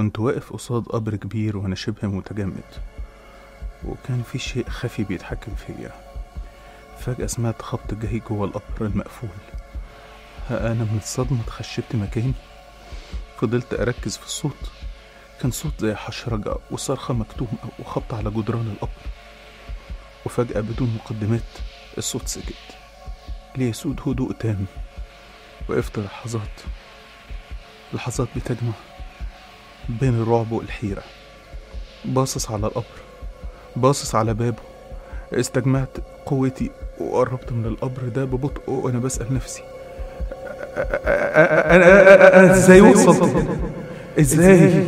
كنت واقف قصاد قبر كبير وأنا شبه متجمد وكان في شيء خفي بيتحكم فيا فجأة سمعت خبط جاي جوه القبر المقفول أنا من الصدمة اتخشبت مكاني فضلت أركز في الصوت كان صوت زي حشرجة وصرخة مكتومة وخبط على جدران القبر وفجأة بدون مقدمات الصوت سكت ليسود هدوء تام وقفت لحظات لحظات بتجمع بين الرعب والحيرة باصص على القبر باصص على بابه استجمعت قوتي وقربت من القبر ده ببطء وأنا بسأل نفسي أنا إزاي وصلت إزاي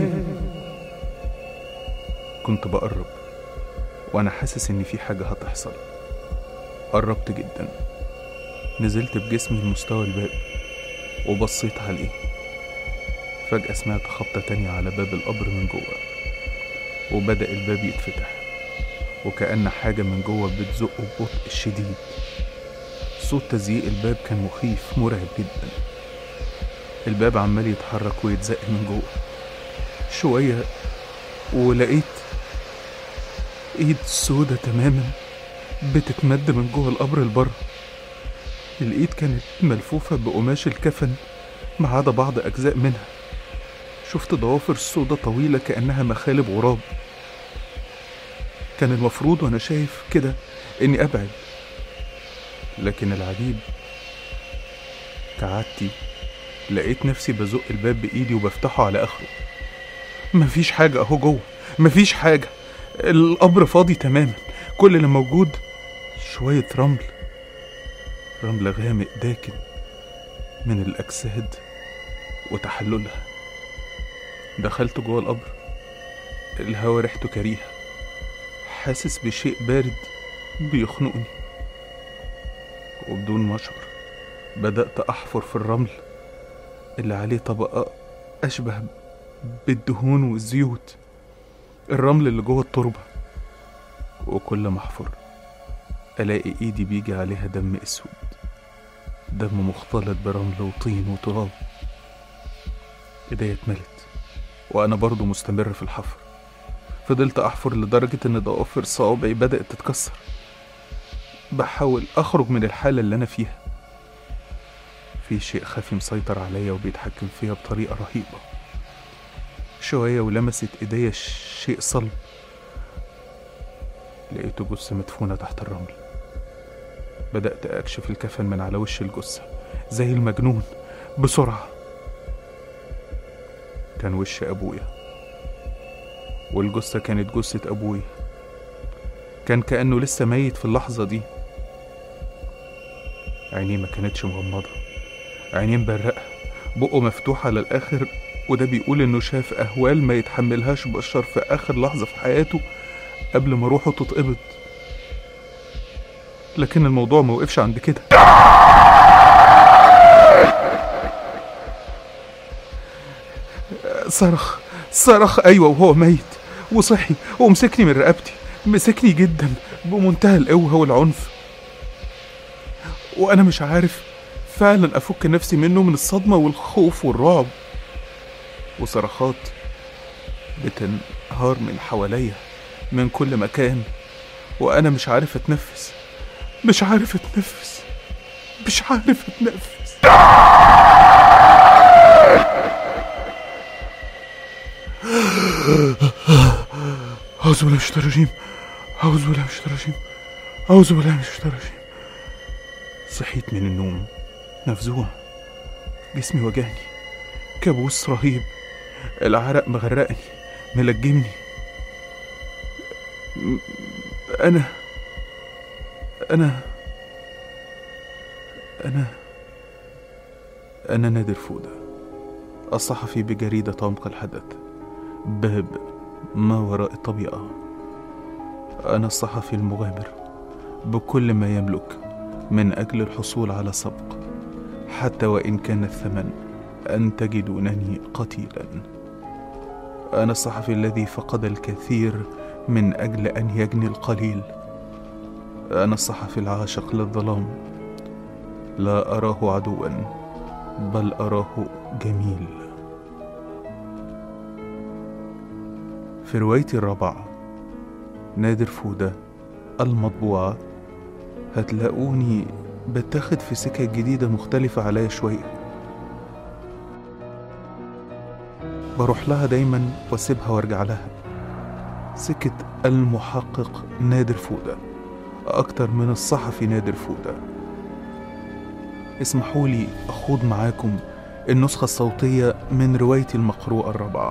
كنت بقرب وأنا حاسس إن في حاجة هتحصل قربت جدا نزلت بجسمي لمستوى الباب وبصيت عليه فجأة سمعت خبطة تانية على باب القبر من جوه وبدأ الباب يتفتح وكأن حاجة من جوه بتزقه ببطء شديد صوت تزييق الباب كان مخيف مرعب جدا الباب عمال يتحرك ويتزق من جوه شوية ولقيت ايد سودة تماما بتتمد من جوه القبر لبره الايد كانت ملفوفة بقماش الكفن ما عدا بعض اجزاء منها شفت ضوافر سودة طويلة كأنها مخالب غراب كان المفروض وانا شايف كده اني ابعد لكن العجيب كعادتي لقيت نفسي بزق الباب بايدي وبفتحه على اخره مفيش حاجة اهو جوه مفيش حاجة القبر فاضي تماما كل اللي موجود شوية رمل رمل غامق داكن من الأجساد وتحللها دخلت جوه القبر الهوا ريحته كريهة حاسس بشيء بارد بيخنقني وبدون ما أشعر بدأت أحفر في الرمل اللي عليه طبقة أشبه بالدهون والزيوت الرمل اللي جوه التربة وكل ما أحفر ألاقي إيدي بيجي عليها دم أسود دم مختلط برمل وطين وتراب إيديا اتملت وأنا برضو مستمر في الحفر فضلت أحفر لدرجة إن ضوافر صوابعي بدأت تتكسر بحاول أخرج من الحالة اللي أنا فيها في شيء خفي مسيطر عليا وبيتحكم فيا بطريقة رهيبة شوية ولمست إيديا شيء صلب لقيته جثة مدفونة تحت الرمل بدأت أكشف الكفن من على وش الجثة زي المجنون بسرعة كان وش أبويا والجثة كانت جثة أبويا كان كأنه لسه ميت في اللحظة دي عينيه ما كانتش مغمضة عينيه مبرقة بقه مفتوح على الآخر وده بيقول إنه شاف أهوال ما يتحملهاش بشر في آخر لحظة في حياته قبل ما روحه تتقبض لكن الموضوع ما وقفش عند كده صرخ صرخ أيوة وهو ميت وصحي ومسكني من رقبتي مسكني جدا بمنتهى القوة والعنف وأنا مش عارف فعلا أفك نفسي منه من الصدمة والخوف والرعب وصرخات بتنهار من حواليا من كل مكان وأنا مش عارف أتنفس مش عارف أتنفس مش عارف أتنفس أعوذ بالله من الشيطان الرجيم أعوذ بالله من الشيطان الرجيم أعوذ بالله من الشيطان الرجيم صحيت من النوم مفزوع جسمي وجعني كابوس رهيب العرق مغرقني ملجمني م- أنا أنا أنا أنا نادر فودة الصحفي بجريدة عمق الحدث باب ما وراء الطبيعة أنا الصحفي المغامر بكل ما يملك من أجل الحصول على سبق حتى وإن كان الثمن أن تجدونني قتيلا أنا الصحفي الذي فقد الكثير من أجل أن يجني القليل أنا الصحفي العاشق للظلام لا أراه عدوا بل أراه جميل في روايتي الرابعة نادر فودة المطبوعة هتلاقوني بتاخد في سكة جديدة مختلفة عليا شوية بروح لها دايما واسيبها وارجع لها سكة المحقق نادر فودة أكتر من الصحفي نادر فودة اسمحوا لي أخوض معاكم النسخة الصوتية من روايتي المقروءة الرابعة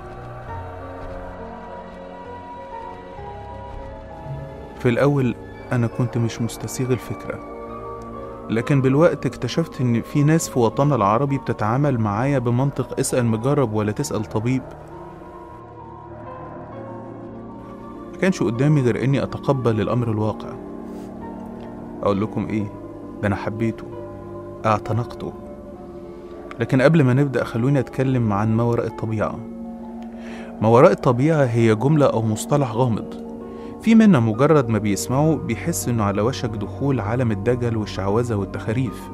في الأول أنا كنت مش مستسيغ الفكرة لكن بالوقت اكتشفت إن في ناس في وطننا العربي بتتعامل معايا بمنطق اسأل مجرب ولا تسأل طبيب ما كانش قدامي غير إني أتقبل الأمر الواقع أقول لكم إيه ده أنا حبيته اعتنقته لكن قبل ما نبدأ خلوني أتكلم عن ما وراء الطبيعة ما وراء الطبيعة هي جملة أو مصطلح غامض في منا مجرد ما بيسمعه بيحس إنه على وشك دخول عالم الدجل والشعوذة والتخاريف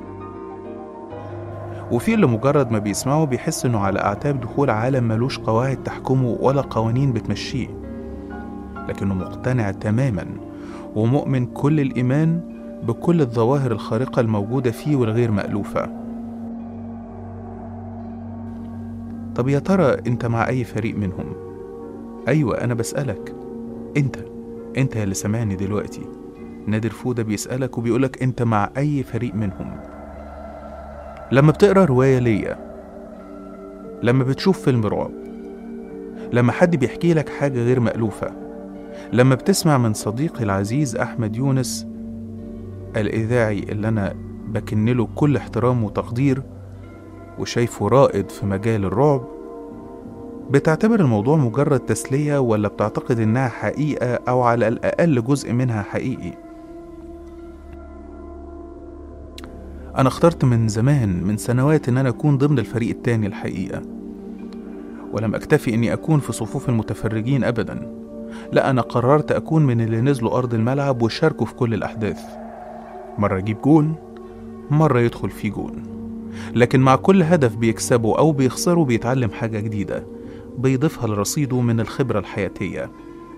وفي اللي مجرد ما بيسمعه بيحس إنه على أعتاب دخول عالم ملوش قواعد تحكمه ولا قوانين بتمشيه لكنه مقتنع تماما ومؤمن كل الإيمان بكل الظواهر الخارقة الموجودة فيه والغير مألوفة طب يا ترى انت مع اي فريق منهم ايوه انا بسالك انت انت اللي سامعني دلوقتي نادر فودة بيسألك وبيقولك انت مع اي فريق منهم لما بتقرا رواية ليا لما بتشوف فيلم رعب لما حد بيحكي لك حاجة غير مألوفة لما بتسمع من صديقي العزيز أحمد يونس الإذاعي اللي أنا بكنله كل احترام وتقدير وشايفه رائد في مجال الرعب بتعتبر الموضوع مجرد تسلية ولا بتعتقد إنها حقيقة أو على الأقل جزء منها حقيقي أنا اخترت من زمان من سنوات إن أنا أكون ضمن الفريق التاني الحقيقة ولم أكتفي إني أكون في صفوف المتفرجين أبدا لا أنا قررت أكون من اللي نزلوا أرض الملعب وشاركوا في كل الأحداث مرة يجيب جون مرة يدخل فيه جون لكن مع كل هدف بيكسبه أو بيخسره بيتعلم حاجة جديدة بيضيفها لرصيده من الخبرة الحياتية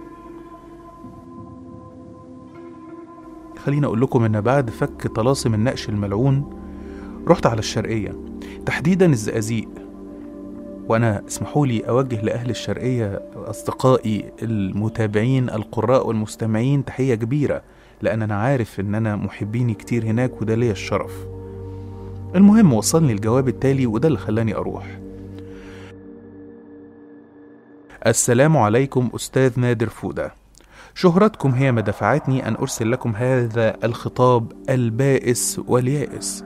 خليني أقول لكم إن بعد فك طلاسم النقش الملعون رحت على الشرقية تحديدا الزقازيق وأنا اسمحوا لي أوجه لأهل الشرقية أصدقائي المتابعين القراء والمستمعين تحية كبيرة لأن أنا عارف إن أنا محبيني كتير هناك وده ليا الشرف المهم وصلني الجواب التالي وده اللي خلاني أروح السلام عليكم أستاذ نادر فودة شهرتكم هي ما دفعتني أن أرسل لكم هذا الخطاب البائس واليائس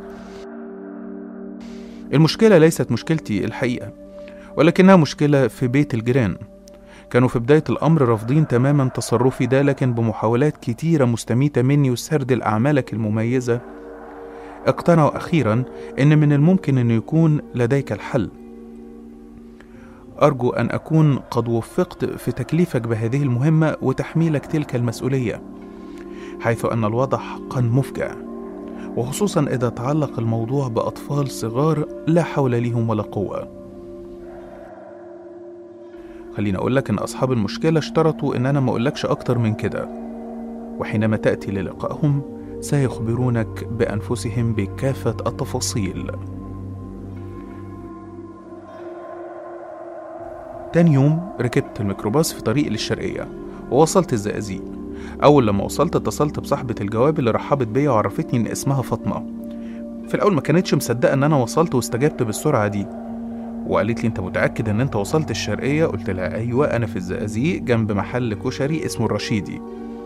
المشكلة ليست مشكلتي الحقيقة ولكنها مشكلة في بيت الجيران كانوا في بداية الأمر رافضين تماما تصرفي ده لكن بمحاولات كتيرة مستميتة مني وسرد أعمالك المميزة اقتنعوا أخيرا أن من الممكن أن يكون لديك الحل أرجو أن أكون قد وفقت في تكليفك بهذه المهمة وتحميلك تلك المسؤولية حيث أن الوضع حقا مفجع وخصوصا إذا تعلق الموضوع بأطفال صغار لا حول لهم ولا قوة خليني أقول لك إن أصحاب المشكلة اشترطوا إن أنا ما أقولكش أكتر من كده وحينما تأتي للقائهم سيخبرونك بأنفسهم بكافة التفاصيل تاني يوم ركبت الميكروباص في طريقي للشرقية ووصلت الزقازيق أول لما وصلت اتصلت بصاحبة الجواب اللي رحبت بيا وعرفتني إن اسمها فاطمة في الأول ما كانتش مصدقة إن أنا وصلت واستجبت بالسرعة دي وقالت لي أنت متأكد إن أنت وصلت الشرقية؟ قلت لها أيوة أنا في الزقازيق جنب محل كشري اسمه الرشيدي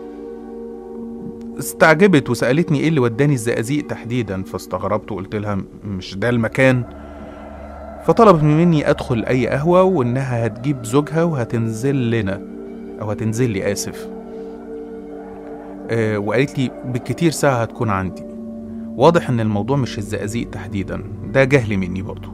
استعجبت وسألتني إيه اللي وداني الزقازيق تحديدا فاستغربت وقلت لها مش ده المكان فطلبت مني أدخل أي قهوة وإنها هتجيب زوجها وهتنزل لنا أو هتنزل لي آسف أه وقالت لي بالكتير ساعة هتكون عندي واضح إن الموضوع مش الزقازيق تحديدا ده جهل مني برضه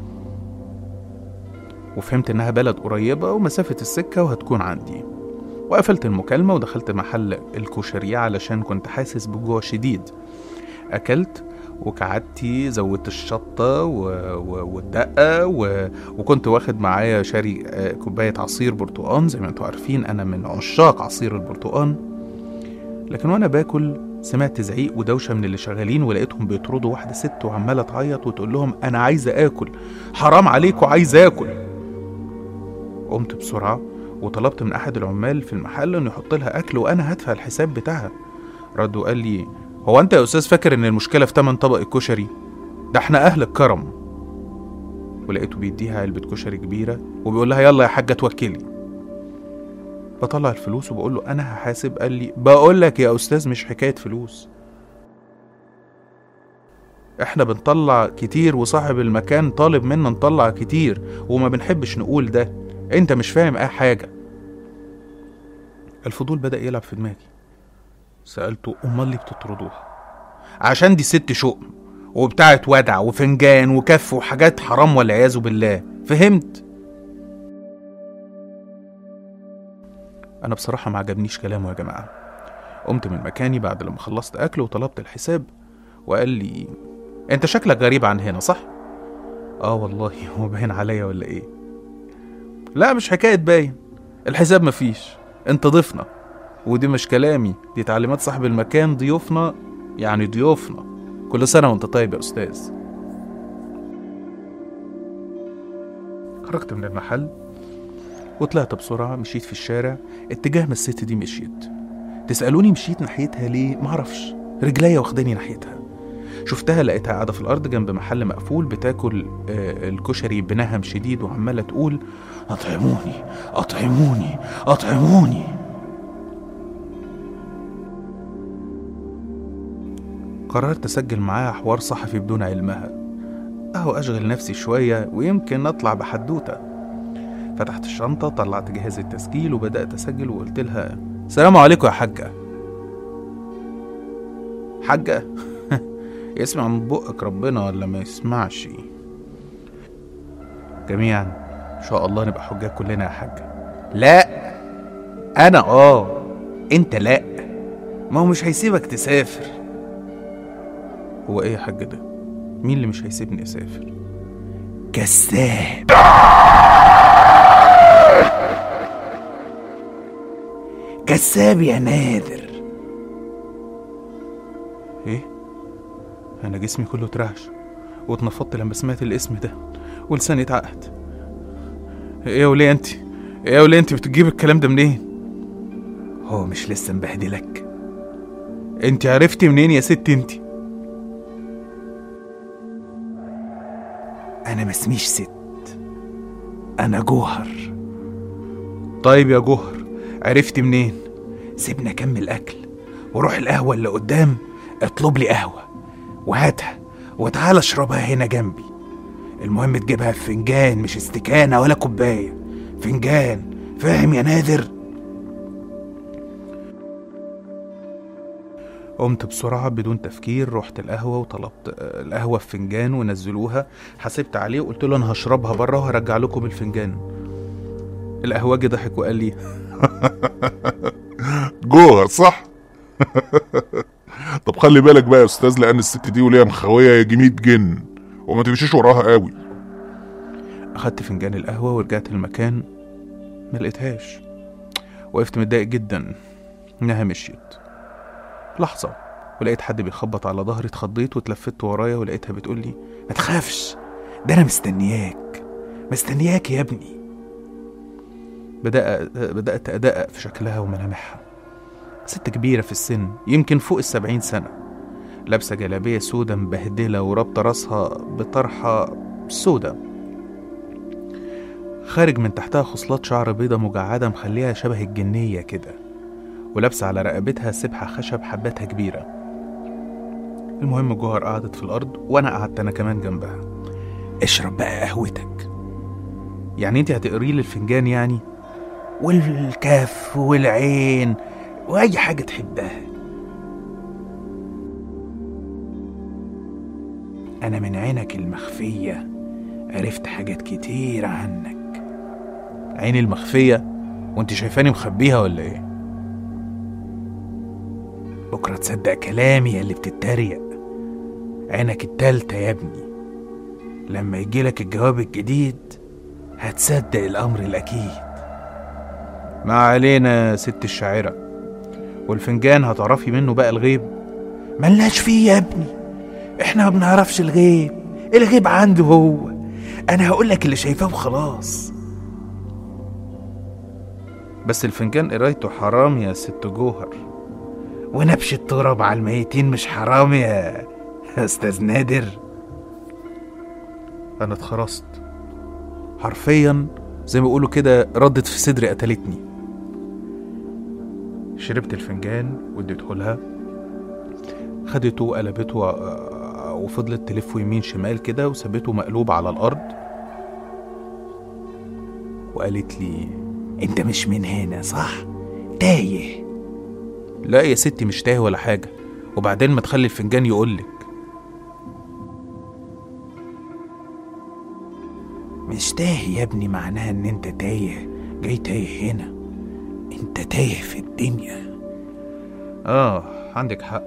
وفهمت إنها بلد قريبة ومسافة السكة وهتكون عندي وقفلت المكالمة ودخلت محل الكشري علشان كنت حاسس بجوع شديد أكلت وكعدتي زودت الشطة و... و... والدقة و... وكنت واخد معايا شاري آه، كوباية عصير برتقان زي ما انتوا عارفين أنا من عشاق عصير البرتقان لكن وأنا باكل سمعت زعيق ودوشة من اللي شغالين ولقيتهم بيطردوا واحدة ست وعمالة تعيط وتقول لهم أنا عايزة آكل حرام عليكم عايزة آكل قمت بسرعة وطلبت من أحد العمال في المحل إنه يحط لها أكل وأنا هدفع الحساب بتاعها رد وقال لي هو أنت يا أستاذ فاكر إن المشكلة في تمن طبق الكشري ده إحنا أهل الكرم ولقيته بيديها علبة كشري كبيرة وبيقول لها يلا يا حاجة توكلي بطلع الفلوس وبقول له أنا هحاسب قال لي بقول لك يا أستاذ مش حكاية فلوس احنا بنطلع كتير وصاحب المكان طالب منا نطلع كتير وما بنحبش نقول ده انت مش فاهم اي حاجة الفضول بدأ يلعب في دماغي سألته امال ليه بتطردوها عشان دي ست شؤم وبتاعت ودع وفنجان وكف وحاجات حرام والعياذ بالله فهمت انا بصراحة ما عجبنيش كلامه يا جماعة قمت من مكاني بعد لما خلصت اكل وطلبت الحساب وقال لي انت شكلك غريب عن هنا صح اه والله هو باين عليا ولا ايه لا مش حكايه باين الحساب مفيش انت ضيفنا ودي مش كلامي دي تعليمات صاحب المكان ضيوفنا يعني ضيوفنا كل سنه وانت طيب يا استاذ خرجت من المحل وطلعت بسرعة مشيت في الشارع اتجاه ما الست دي مشيت تسألوني مشيت ناحيتها ليه معرفش رجليا واخداني ناحيتها شفتها لقيتها قاعدة في الأرض جنب محل مقفول بتاكل آه، الكشري بنهم شديد وعمالة تقول أطعموني أطعموني أطعموني قررت أسجل معاها حوار صحفي بدون علمها أهو أشغل نفسي شوية ويمكن أطلع بحدوتة فتحت الشنطة طلعت جهاز التسجيل وبدأت أسجل وقلت لها السلام عليكم يا حاجة حاجة يسمع من بقك ربنا ولا ما يسمعش جميعا ان شاء الله نبقى حجاج كلنا يا حاجة لا انا اه انت لا ما هو مش هيسيبك تسافر هو ايه يا حاج ده مين اللي مش هيسيبني اسافر كذاب كذاب يا نادر ايه انا جسمي كله اترعش واتنفضت لما سمعت الاسم ده ولساني اتعقد ايه يا وليه انت ايه يا وليه انت بتجيب الكلام ده منين هو مش لسه مبهدلك انت عرفتي منين يا ست انت انا ما اسميش ست انا جوهر طيب يا جوهر عرفتي منين سيبنا اكمل اكل وروح القهوه اللي قدام اطلب لي قهوه وهاتها وتعالى اشربها هنا جنبي المهم تجيبها في فنجان مش استكانة ولا كوباية فنجان فاهم يا نادر قمت بسرعة بدون تفكير رحت القهوة وطلبت آه، القهوة في فنجان ونزلوها حسبت عليه وقلت له أنا هشربها بره وهرجع لكم الفنجان القهوجي ضحك وقال لي جوهر صح طب خلي بالك بقى يا استاذ لان الست دي وليها مخويه يا جميد جن وما تمشيش وراها قوي أخدت فنجان القهوة ورجعت المكان ما لقيتهاش وقفت متضايق جدا إنها مشيت لحظة ولقيت حد بيخبط على ظهري اتخضيت واتلفت ورايا ولقيتها بتقولي ما تخافش ده أنا مستنياك مستنياك يا ابني بدأ بدأت أدقق في شكلها وملامحها ست كبيرة في السن يمكن فوق السبعين سنة لابسة جلابية سودة مبهدلة ورابطة راسها بطرحة سودة خارج من تحتها خصلات شعر بيضة مجعدة مخليها شبه الجنية كده ولابسة على رقبتها سبحة خشب حباتها كبيرة المهم جوهر قعدت في الأرض وأنا قعدت أنا كمان جنبها اشرب بقى قهوتك يعني انت هتقري لي الفنجان يعني والكف والعين واي حاجه تحبها انا من عينك المخفيه عرفت حاجات كتير عنك عيني المخفيه وانت شايفاني مخبيها ولا ايه بكره تصدق كلامي يا اللي بتتريق عينك التالتة يا ابني لما يجيلك الجواب الجديد هتصدق الأمر الأكيد ما علينا يا ست الشاعرة والفنجان هتعرفي منه بقى الغيب ملناش فيه يا ابني احنا ما بنعرفش الغيب الغيب عنده هو انا هقولك اللي شايفاه وخلاص بس الفنجان قرايته حرام يا ست جوهر ونبش التراب على الميتين مش حرام يا استاذ نادر انا اتخرست حرفيا زي ما بيقولوا كده ردت في صدري قتلتني شربت الفنجان واديته لها خدته وقلبته و- وفضلت تلف يمين شمال كده وسابته مقلوب على الارض وقالت لي انت مش من هنا صح تايه لا يا ستي مش تايه ولا حاجه وبعدين ما تخلي الفنجان يقولك مش تايه يا ابني معناها ان انت تايه جاي تايه هنا انت تايه في الدنيا اه عندك حق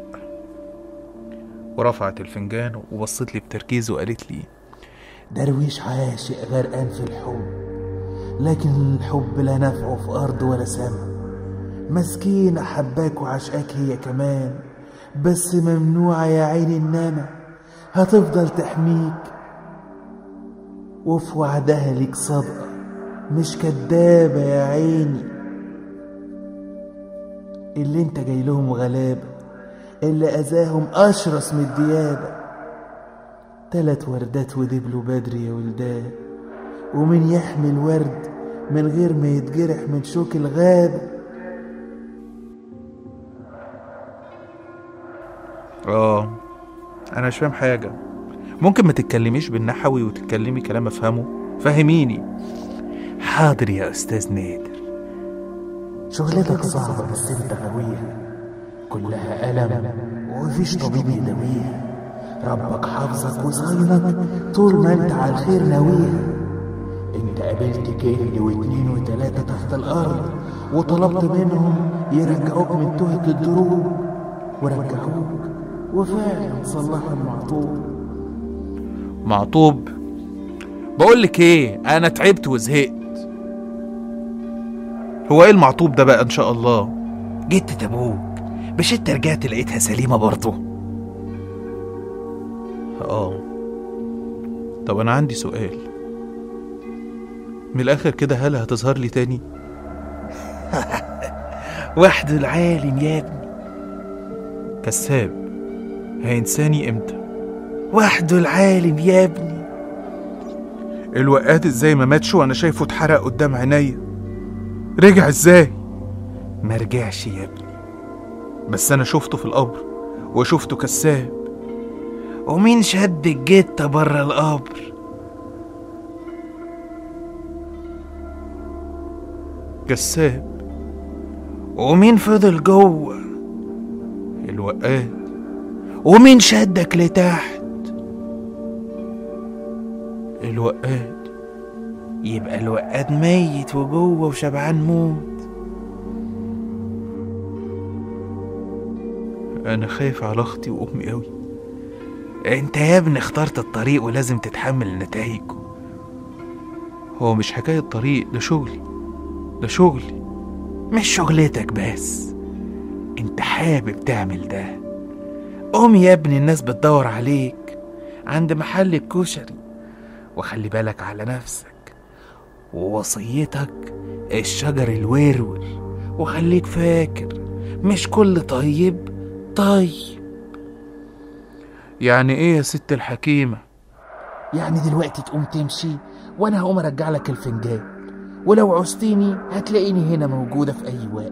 ورفعت الفنجان وبصت لي بتركيز وقالت لي درويش عاشق غرقان في الحب لكن الحب لا نفعه في أرض ولا سما مسكينة حباك وعشقاك هي كمان بس ممنوعة يا عيني النما هتفضل تحميك وفي وعدها ليك صدقة مش كدابة يا عيني اللي انت جاي لهم غلابة اللي أذاهم أشرس من الديابة تلات وردات ودبلوا بدري يا ولدان ومن يحمل ورد من غير ما يتجرح من شوك الغابة اه انا مش فاهم حاجه ممكن ما تتكلميش بالنحوي وتتكلمي كلام افهمه فهميني حاضر يا أستاذ نادر شغلتك صعبة بس انت غاويها كلها ألم ومفيش طبيب يداويها ربك حافظك وصاينك طول ما انت على الخير ناويها انت قابلت كيل واتنين وتلاتة تحت الأرض وطلبت منهم يرجعوك من تهة الدروب ورجعوك وفعلا صلحوا المعطوب معطوب بقول لك ايه انا تعبت وزهقت هو ايه المعطوب ده بقى ان شاء الله جيت تبوك مش انت رجعت لقيتها سليمة برضه اه طب انا عندي سؤال من الاخر كده هل هتظهر لي تاني وحده العالم يا ابني كذاب هينساني امتى وحده العالم يا ابني الوقات ازاي ما ماتش وانا شايفه اتحرق قدام عينيا رجع ازاي ما رجعش يا ابني بس انا شفته في القبر وشفته كذاب ومين شد الجتة بره القبر كذاب ومين فضل جوه الوقات ومين شدك لتحت الوقات يبقى الوقاد ميت وجوه وشبعان موت انا خايف على اختي وامي قوي انت يا ابني اخترت الطريق ولازم تتحمل نتائجه هو مش حكايه طريق ده شغلي ده شغلي مش شغلتك بس انت حابب تعمل ده قوم يا ابني الناس بتدور عليك عند محل الكشري وخلي بالك على نفسك ووصيتك الشجر الورور وخليك فاكر مش كل طيب طيب يعني ايه يا ست الحكيمه يعني دلوقتي تقوم تمشي وانا هقوم ارجع لك الفنجان ولو عوزتيني هتلاقيني هنا موجودة في أي وقت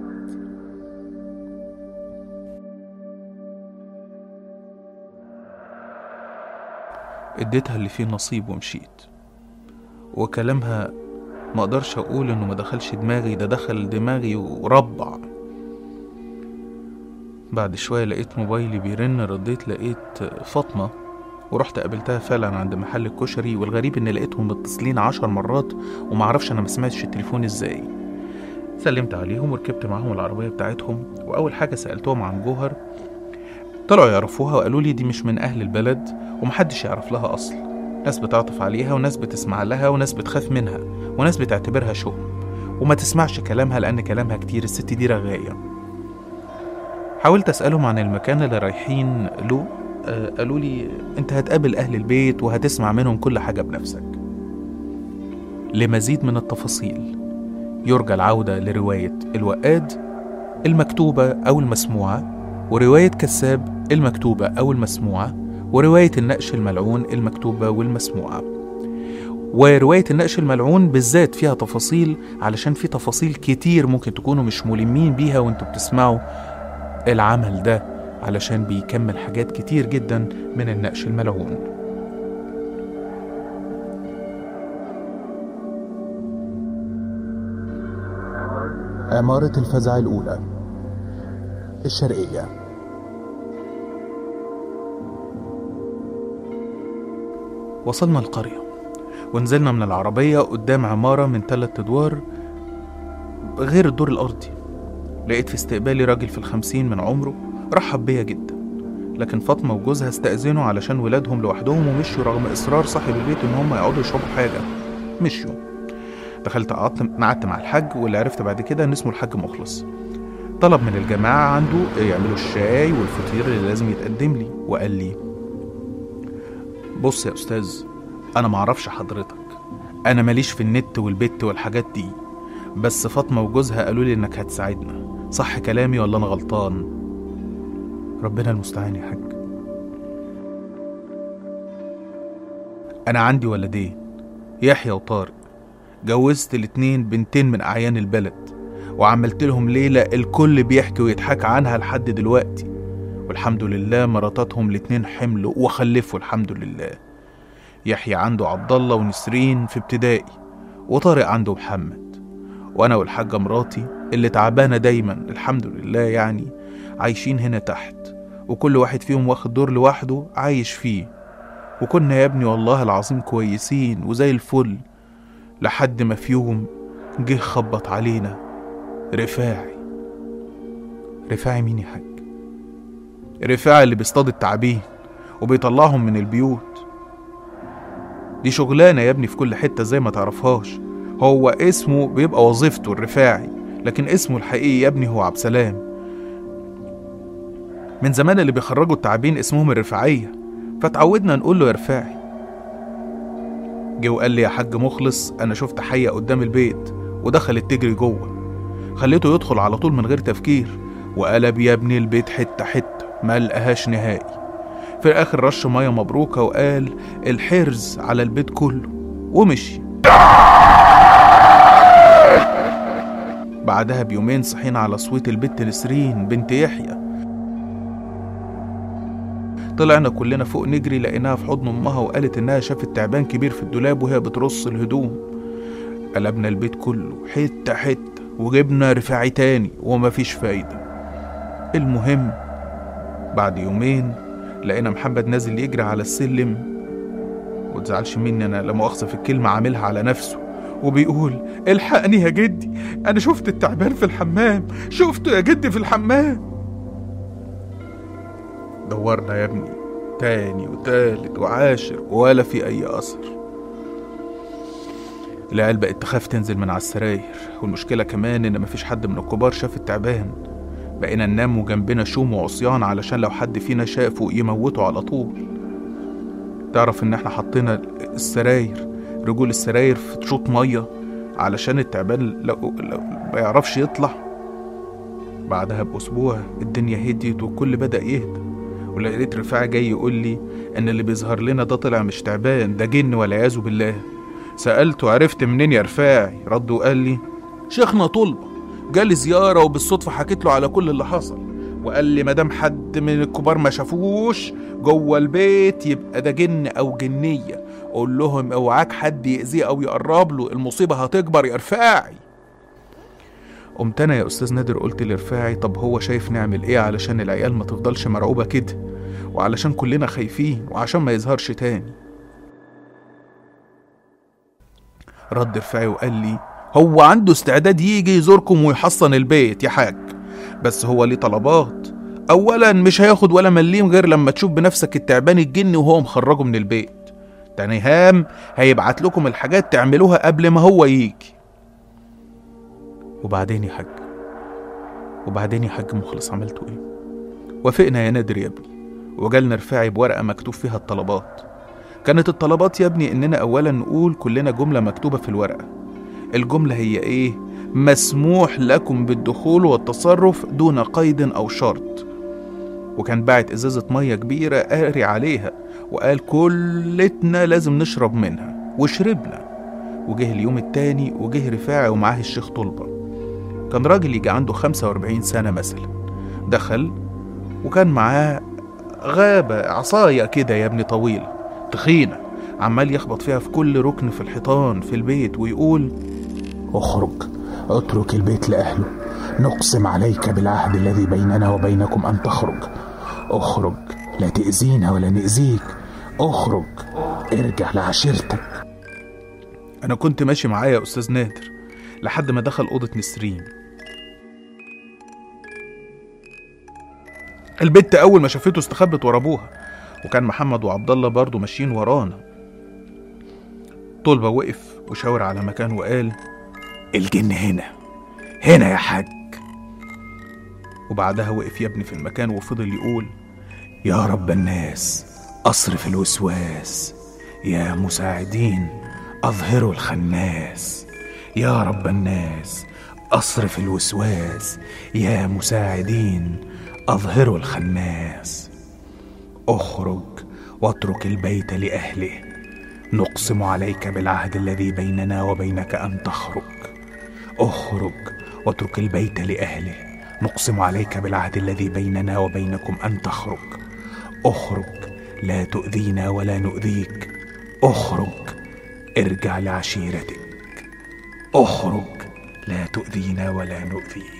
اديتها اللي فيه نصيب ومشيت وكلامها ما اقدرش اقول انه ما دخلش دماغي ده دخل دماغي وربع بعد شوية لقيت موبايلي بيرن رديت لقيت فاطمة ورحت قابلتها فعلا عند محل الكشري والغريب ان لقيتهم متصلين عشر مرات ومعرفش انا ما سمعتش التليفون ازاي سلمت عليهم وركبت معاهم العربية بتاعتهم واول حاجة سألتهم عن جوهر طلعوا يعرفوها وقالوا لي دي مش من أهل البلد ومحدش يعرف لها أصل ناس بتعطف عليها وناس بتسمع لها وناس بتخاف منها وناس بتعتبرها شؤم وما تسمعش كلامها لأن كلامها كتير الست دي رغاية حاولت أسألهم عن المكان اللي رايحين له آه، قالوا لي أنت هتقابل أهل البيت وهتسمع منهم كل حاجة بنفسك لمزيد من التفاصيل يرجى العودة لرواية الوقاد المكتوبة أو المسموعة ورواية كساب المكتوبة أو المسموعة ورواية النقش الملعون المكتوبة والمسموعة ورواية النقش الملعون بالذات فيها تفاصيل علشان في تفاصيل كتير ممكن تكونوا مش ملمين بيها وانتوا بتسمعوا العمل ده علشان بيكمل حاجات كتير جدا من النقش الملعون عمارة الفزع الأولى الشرقية وصلنا القرية ونزلنا من العربية قدام عمارة من تلات أدوار غير الدور الأرضي لقيت في استقبالي راجل في الخمسين من عمره رحب بيا جدا لكن فاطمة وجوزها استأذنوا علشان ولادهم لوحدهم ومشوا رغم إصرار صاحب البيت إن هم يقعدوا يشربوا حاجة مشيوا دخلت قعدت قعدت مع الحاج واللي عرفت بعد كده إن اسمه الحاج مخلص طلب من الجماعة عنده يعملوا الشاي والفطير اللي لازم يتقدم لي وقال لي بص يا أستاذ أنا معرفش حضرتك أنا ماليش في النت والبت والحاجات دي بس فاطمة وجوزها قالوا لي إنك هتساعدنا صح كلامي ولا أنا غلطان ربنا المستعان يا حاج أنا عندي ولدين يحيى وطارق جوزت الاتنين بنتين من أعيان البلد وعملت لهم ليلة الكل بيحكي ويضحك عنها لحد دلوقتي والحمد لله مراتاتهم الاتنين حملوا وخلفوا الحمد لله يحيى عنده عبد الله ونسرين في ابتدائي وطارق عنده محمد وانا والحاجة مراتي اللي تعبانة دايما الحمد لله يعني عايشين هنا تحت وكل واحد فيهم واخد دور لوحده عايش فيه وكنا يا ابني والله العظيم كويسين وزي الفل لحد ما في يوم جه خبط علينا رفاعي رفاعي مين يا حاج رفاعي اللي بيصطاد التعابين وبيطلعهم من البيوت دي شغلانة يا ابني في كل حتة زي ما تعرفهاش هو اسمه بيبقى وظيفته الرفاعي لكن اسمه الحقيقي يا ابني هو عبد سلام من زمان اللي بيخرجوا التعابين اسمهم الرفاعية فتعودنا نقول له يا رفاعي جه وقال لي يا حاج مخلص انا شفت حية قدام البيت ودخلت تجري جوه خليته يدخل على طول من غير تفكير وقلب يا ابني البيت حتة حتة ما لقاهاش نهائي في الاخر رش ميه مبروكة وقال الحرز على البيت كله ومشي بعدها بيومين صحينا على صويت البت نسرين بنت يحيى طلعنا كلنا فوق نجري لقيناها في حضن امها وقالت انها شافت تعبان كبير في الدولاب وهي بترص الهدوم قلبنا البيت كله حته حته وجبنا رفاعي تاني ومفيش فايده المهم بعد يومين لقينا محمد نازل يجري على السلم وتزعلش مني انا لا مؤاخذه في الكلمه عاملها على نفسه وبيقول الحقني يا جدي انا شفت التعبان في الحمام شفته يا جدي في الحمام دورنا يا ابني تاني وتالت وعاشر ولا في اي اثر العيال بقت تخاف تنزل من على السراير والمشكله كمان ان مفيش حد من الكبار شاف التعبان بقينا ننام وجنبنا شوم وعصيان علشان لو حد فينا شافه يموته على طول تعرف ان احنا حطينا السراير رجول السراير في شوط ميه علشان التعبان لو, لو ما يعرفش يطلع بعدها باسبوع الدنيا هديت والكل بدا يهدى ولقيت رفاعي جاي يقول لي ان اللي بيظهر لنا ده طلع مش تعبان ده جن والعياذ بالله سالته عرفت منين يا رفاعي رد وقال لي شيخنا طلبه جالي زياره وبالصدفه حكيت له على كل اللي حصل وقال لي مادام حد من الكبار ما شافوش جوه البيت يبقى ده جن او جنيه قول لهم اوعاك حد يأذيه او يقرب له المصيبه هتكبر يا رفاعي قمت انا يا استاذ نادر قلت لرفاعي طب هو شايف نعمل ايه علشان العيال ما تفضلش مرعوبه كده وعلشان كلنا خايفين وعشان ما يظهرش تاني رد رفاعي وقال لي هو عنده استعداد يجي يزوركم ويحصن البيت يا حاج بس هو ليه طلبات اولا مش هياخد ولا مليم غير لما تشوف بنفسك التعبان الجني وهو مخرجه من البيت تاني هام هيبعت لكم الحاجات تعملوها قبل ما هو يجي وبعدين يا حاج وبعدين يا حاج مخلص عملتوا ايه وافقنا يا نادر يا ابني وجالنا رفاعي بورقه مكتوب فيها الطلبات كانت الطلبات يا ابني اننا اولا نقول كلنا جمله مكتوبه في الورقه الجمله هي ايه مسموح لكم بالدخول والتصرف دون قيد او شرط وكان باعت ازازه ميه كبيره قاري عليها وقال كلتنا لازم نشرب منها وشربنا وجه اليوم التاني وجه رفاعي ومعاه الشيخ طلبه كان راجل يجي عنده 45 سنه مثلا دخل وكان معاه غابة عصاية كده يا ابني طويلة تخينة عمال يخبط فيها في كل ركن في الحيطان في البيت ويقول اخرج اترك البيت لأهله نقسم عليك بالعهد الذي بيننا وبينكم أن تخرج اخرج لا تأذينا ولا نأذيك اخرج ارجع لعشيرتك أنا كنت ماشي معايا يا أستاذ نادر لحد ما دخل أوضة نسرين البت أول ما شافته استخبت ورا أبوها وكان محمد وعبد الله برضه ماشيين ورانا طلبة وقف وشاور على مكان وقال الجن هنا هنا يا حاج وبعدها وقف يا ابني في المكان وفضل يقول يا رب الناس أصرف الوسواس يا مساعدين أظهروا الخناس يا رب الناس أصرف الوسواس يا مساعدين أظهروا الخناس اخرج واترك البيت لأهله نقسم عليك بالعهد الذي بيننا وبينك أن تخرج اخرج واترك البيت لأهله نقسم عليك بالعهد الذي بيننا وبينكم أن تخرج اخرج لا تؤذينا ولا نؤذيك اخرج ارجع لعشيرتك اخرج لا تؤذينا ولا نؤذيك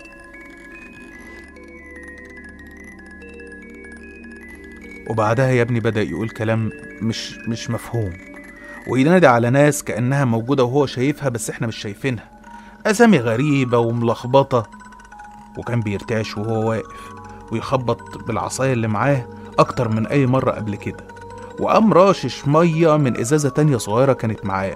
وبعدها يا ابني بدأ يقول كلام مش مش مفهوم وينادي على ناس كأنها موجودة وهو شايفها بس احنا مش شايفينها أسامي غريبة وملخبطة وكان بيرتعش وهو واقف ويخبط بالعصاية اللي معاه أكتر من أي مرة قبل كده وقام راشش مية من إزازة تانية صغيرة كانت معاه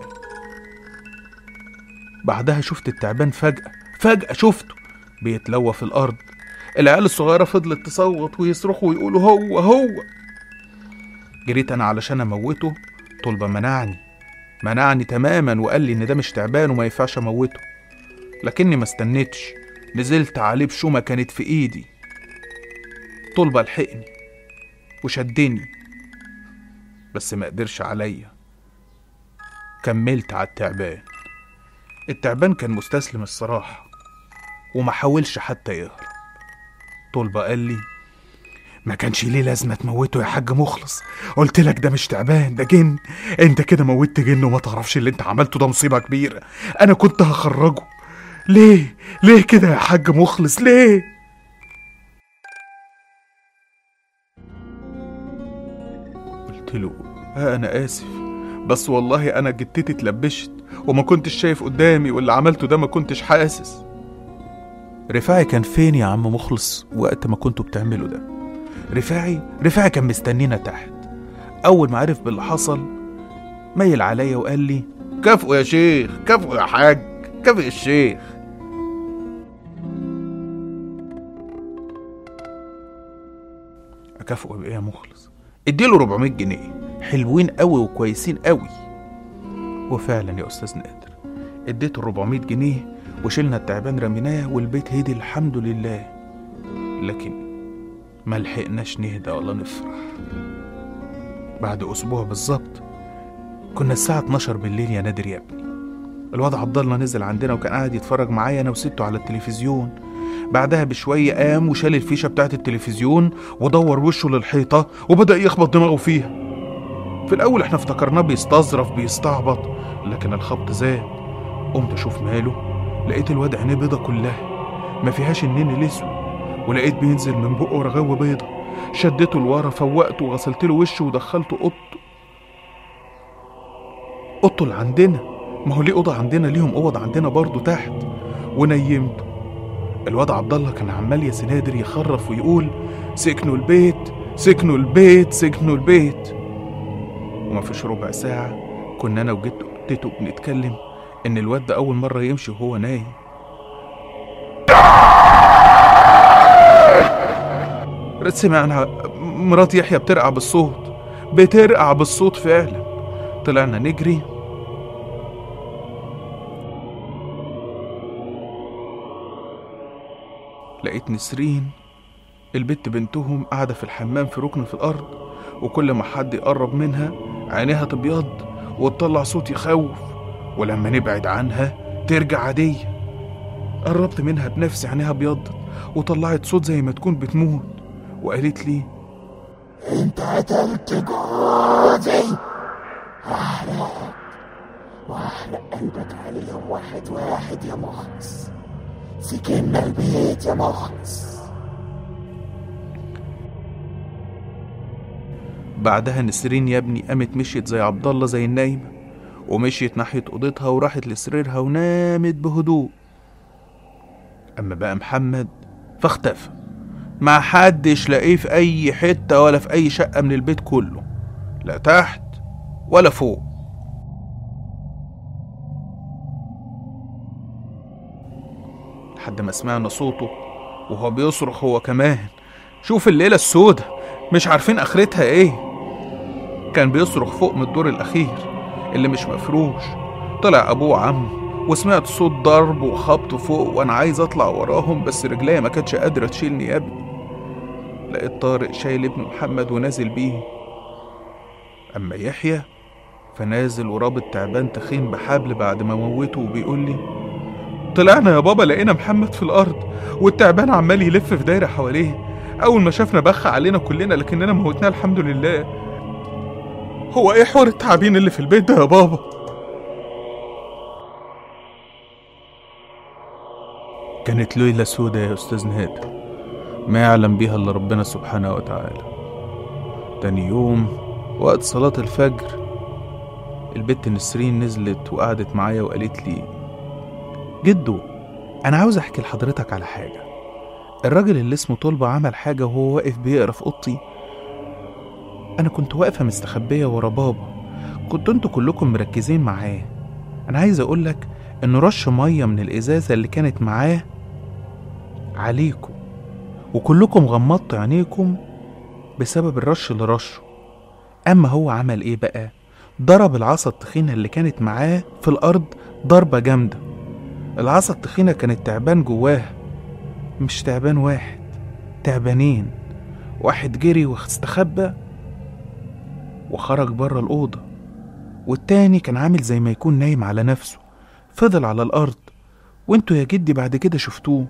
بعدها شفت التعبان فجأة فجأة شفته بيتلوى في الأرض العيال الصغيرة فضلت تصوت ويصرخوا ويقولوا هو هو جريت أنا علشان أموته طلبة منعني منعني تماما وقال لي إن ده مش تعبان وما ينفعش أموته لكني ما استنيتش نزلت عليه بشومة كانت في إيدي طلبة لحقني وشدني بس ما قدرش عليا كملت على التعبان التعبان كان مستسلم الصراحة وما حاولش حتى يهرب طلبة قال لي ما كانش ليه لازمة تموته يا حاج مخلص قلت لك ده مش تعبان ده جن انت كده موتت جن وما تعرفش اللي انت عملته ده مصيبة كبيرة انا كنت هخرجه ليه ليه كده يا حاج مخلص ليه قلت له ها أنا آسف بس والله أنا جتتي اتلبشت وما كنتش شايف قدامي واللي عملته ده ما كنتش حاسس رفاعي كان فين يا عم مخلص وقت ما كنتوا بتعملوا ده رفاعي رفاعي كان مستنينا تحت أول ما عرف باللي حصل ميل عليا وقال لي كافئوا يا شيخ كافئوا يا حاج كافئ الشيخ اكافئه بايه يا مخلص اديله 400 جنيه حلوين قوي وكويسين قوي وفعلا يا استاذ نادر اديته ال 400 جنيه وشلنا التعبان رميناه والبيت هدي الحمد لله لكن ما لحقناش نهدى ولا نفرح بعد اسبوع بالظبط كنا الساعة 12 بالليل يا نادر يا ابني الواد عبد الله نزل عندنا وكان قاعد يتفرج معايا انا وسته على التلفزيون بعدها بشوية قام وشال الفيشة بتاعت التلفزيون ودور وشه للحيطة وبدأ يخبط دماغه فيها في الأول احنا افتكرناه بيستظرف بيستعبط لكن الخبط زاد قمت أشوف ماله لقيت الواد عينيه بيضة كلها ما فيهاش النين الأسود ولقيت بينزل من بقه رغاوة بيضة شدته لورا فوقته وغسلت له وشه ودخلته اوضته اوضته اللي عندنا ما هو ليه اوضه عندنا ليهم اوض عندنا برضه تحت ونيمته الواد عبد الله كان عمال يا سنادر يخرف ويقول سكنوا البيت سكنوا البيت سكنوا البيت ومفيش ربع ساعة كنا أنا وجدته تيتو بنتكلم إن الواد ده أول مرة يمشي وهو نايم سمعنا مرات يحيى بترقع بالصوت بترقع بالصوت فعلا طلعنا نجري لقيت نسرين البت بنتهم قاعدة في الحمام في ركن في الأرض وكل ما حد يقرب منها عينيها تبيض وتطلع صوت يخوف ولما نبعد عنها ترجع عادية قربت منها بنفسي عينيها ابيضت وطلعت صوت زي ما تكون بتموت وقالت لي انت قتلت جوزي واحرق واحرق قلبك عليهم واحد واحد يا مخلص سكننا البيت يا مخلص بعدها نسرين يا ابني قامت مشيت زي عبد الله زي النايمة ومشيت ناحية أوضتها وراحت لسريرها ونامت بهدوء أما بقى محمد فاختفى ما حدش لاقيه في أي حتة ولا في أي شقة من البيت كله لا تحت ولا فوق لحد ما سمعنا صوته وهو بيصرخ هو كمان شوف الليلة السودة مش عارفين آخرتها إيه كان بيصرخ فوق من الدور الأخير اللي مش مفروش طلع أبوه وعمه وسمعت صوت ضرب وخبط فوق وأنا عايز أطلع وراهم بس رجليا ما كانتش قادرة تشيلني يا ابني لقيت طارق شايل ابن محمد ونازل بيه أما يحيى فنازل ورابط تعبان تخين بحبل بعد ما موته وبيقول لي طلعنا يا بابا لقينا محمد في الأرض والتعبان عمال يلف في دايرة حواليه أول ما شافنا بخ علينا كلنا لكننا موتناه الحمد لله هو إيه حوار التعابين اللي في البيت ده يا بابا؟ كانت ليلة سودة يا أستاذ نادر ما يعلم بيها إلا ربنا سبحانه وتعالى تاني يوم وقت صلاة الفجر البت نسرين نزلت وقعدت معايا وقالت لي جدو أنا عاوز أحكي لحضرتك على حاجة الراجل اللي اسمه طلبة عمل حاجة وهو واقف بيقرا في أوضتي أنا كنت واقفة مستخبية ورا بابا كنتوا انتوا كلكم مركزين معاه أنا عايز أقولك إنه رش مية من الإزازة اللي كانت معاه عليكم وكلكم غمضتوا عينيكم بسبب الرش اللي رشه أما هو عمل إيه بقى؟ ضرب العصا التخينة اللي كانت معاه في الأرض ضربة جامدة العصا التخينة كانت تعبان جواها مش تعبان واحد تعبانين واحد جري واستخبى وخرج بره الأوضة والتاني كان عامل زي ما يكون نايم على نفسه فضل على الأرض وانتوا يا جدي بعد كده شفتوه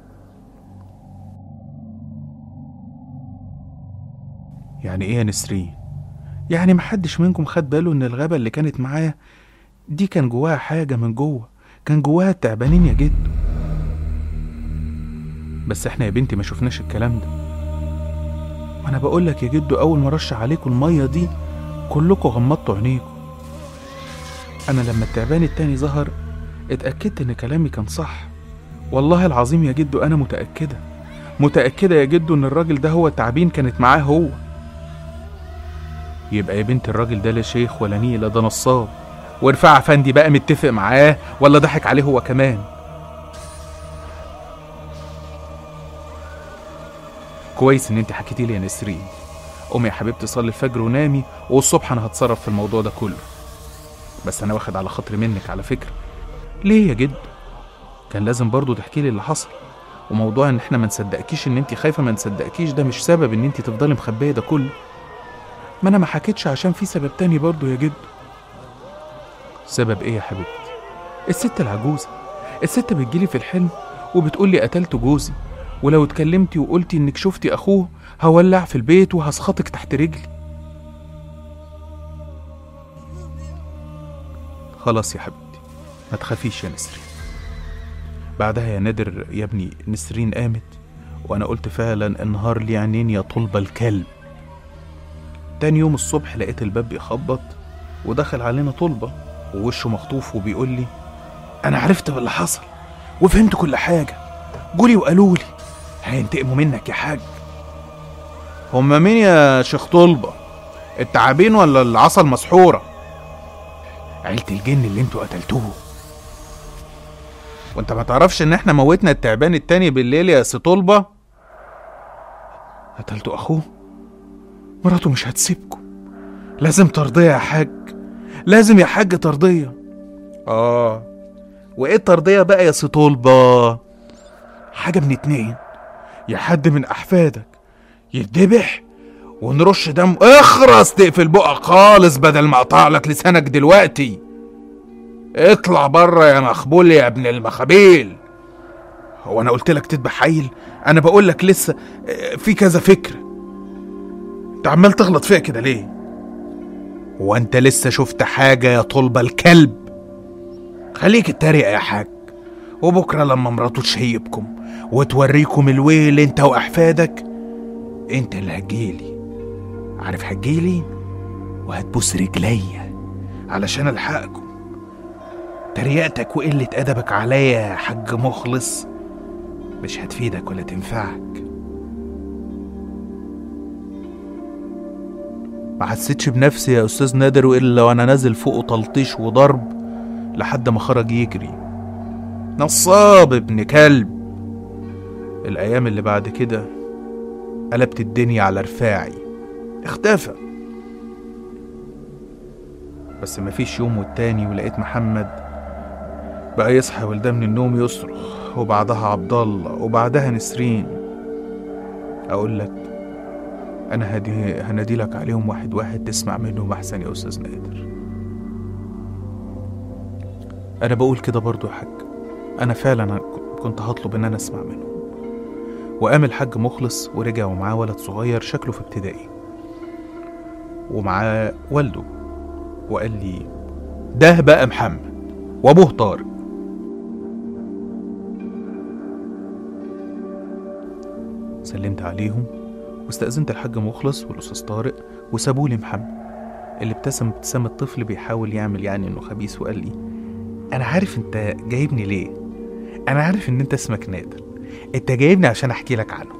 يعني ايه يا نسرين يعني محدش منكم خد باله ان الغابة اللي كانت معاه دي كان جواها حاجة من جوه كان جواها التعبانين يا جدو بس احنا يا بنتي ما شفناش الكلام ده وانا بقول لك يا جدو اول ما رش عليكم الميه دي كلكم غمضتوا عينيكم انا لما التعبان التاني ظهر اتاكدت ان كلامي كان صح والله العظيم يا جدو انا متاكده متاكده يا جدو ان الراجل ده هو التعبين كانت معاه هو يبقى يا بنت الراجل ده لا شيخ ولا نيله ده نصاب ورفاع افندي بقى متفق معاه ولا ضحك عليه هو كمان كويس ان انت حكيتي لي يا نسرين قومي يا حبيبتي صلي الفجر ونامي والصبح انا هتصرف في الموضوع ده كله بس انا واخد على خاطري منك على فكره ليه يا جد كان لازم برضو تحكي لي اللي حصل وموضوع ان احنا ما نصدقكيش ان انت خايفه ما نصدقكيش ده مش سبب ان انت تفضلي مخبيه ده كله ما انا ما حكيتش عشان في سبب تاني برضو يا جد سبب ايه يا حبيبتي الست العجوزه الست بتجيلي في الحلم وبتقولي قتلت جوزي ولو اتكلمتي وقلتي انك شفتي اخوه هولع في البيت وهسخطك تحت رجلي خلاص يا حبيبتي ما تخافيش يا نسرين بعدها يا نادر يا ابني نسرين قامت وانا قلت فعلا النهار لي عينين يا طلبة الكلب تاني يوم الصبح لقيت الباب بيخبط ودخل علينا طلبة ووشه مخطوف وبيقول لي انا عرفت باللي حصل وفهمت كل حاجة جولي وقالوا لي هينتقموا منك يا حاج هما مين يا شيخ طلبة التعابين ولا العصا المسحورة عيلة الجن اللي انتوا قتلتوه وانت ما تعرفش ان احنا موتنا التعبان التاني بالليل يا سي طلبة قتلتوا اخوه مراته مش هتسيبكم لازم ترضية يا حاج لازم يا حاج ترضية اه وايه الترضية بقى يا سي طلبة حاجة من اتنين يا حد من احفادك يتذبح ونرش دم اخرس تقفل بقك خالص بدل ما اقطع لك لسانك دلوقتي اطلع بره يا مخبول يا ابن المخابيل هو انا قلت لك تذبح عيل انا بقول لك لسه اه، في كذا فكره انت عمال تغلط فيها كده ليه هو انت لسه شفت حاجه يا طلبه الكلب خليك اتريق يا حاج وبكره لما مراته تشيبكم وتوريكم الويل انت واحفادك انت اللي هتجيلي عارف هتجيلي وهتبوس رجليا علشان الحقكم تريقتك وقلة أدبك عليا يا حاج مخلص مش هتفيدك ولا تنفعك ما حسيتش بنفسي يا أستاذ نادر إلا وأنا نازل فوقه تلطيش وضرب لحد ما خرج يجري نصاب ابن كلب الأيام اللي بعد كده قلبت الدنيا على رفاعي اختفى بس مفيش يوم والتاني ولقيت محمد بقى يصحى ولده من النوم يصرخ وبعدها عبد الله وبعدها نسرين اقول لك انا هدي هنادي لك عليهم واحد واحد تسمع منهم احسن يا استاذ نادر انا بقول كده برضو يا حاج انا فعلا كنت هطلب ان انا اسمع منهم وقام الحاج مخلص ورجع ومعاه ولد صغير شكله في ابتدائي ومعاه والده وقال لي ده بقى محمد وابوه طارق سلمت عليهم واستأذنت الحاج مخلص والأستاذ طارق وسابوا لي محمد اللي ابتسم ابتسامة طفل بيحاول يعمل يعني إنه خبيث وقال لي أنا عارف أنت جايبني ليه أنا عارف إن أنت اسمك نادر أنت جايبني عشان أحكي لك عنه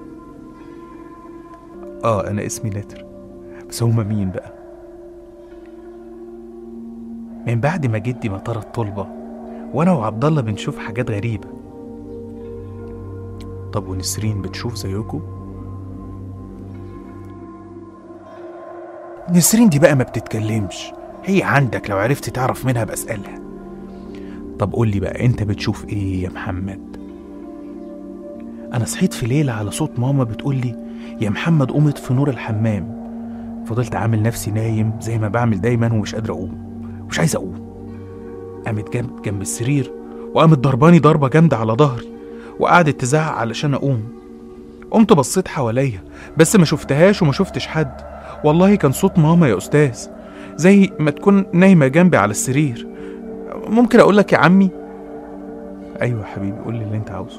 آه أنا اسمي نادر بس هما مين بقى من بعد ما جدي ما طرد طلبة وأنا وعبد الله بنشوف حاجات غريبة طب ونسرين بتشوف زيكم؟ نسرين دي بقى ما بتتكلمش هي عندك لو عرفت تعرف منها بسألها طب قول لي بقى انت بتشوف ايه يا محمد انا صحيت في ليلة على صوت ماما بتقول لي يا محمد قمت في نور الحمام فضلت عامل نفسي نايم زي ما بعمل دايما ومش قادر اقوم مش عايز اقوم قامت جنب جنب السرير وقامت ضرباني ضربة جامدة على ظهري وقعدت تزعق علشان اقوم قمت بصيت حواليا بس ما شفتهاش وما شفتش حد والله كان صوت ماما يا استاذ زي ما تكون نايمة جنبي على السرير ممكن اقول لك يا عمي ايوه يا حبيبي قول لي اللي انت عاوزه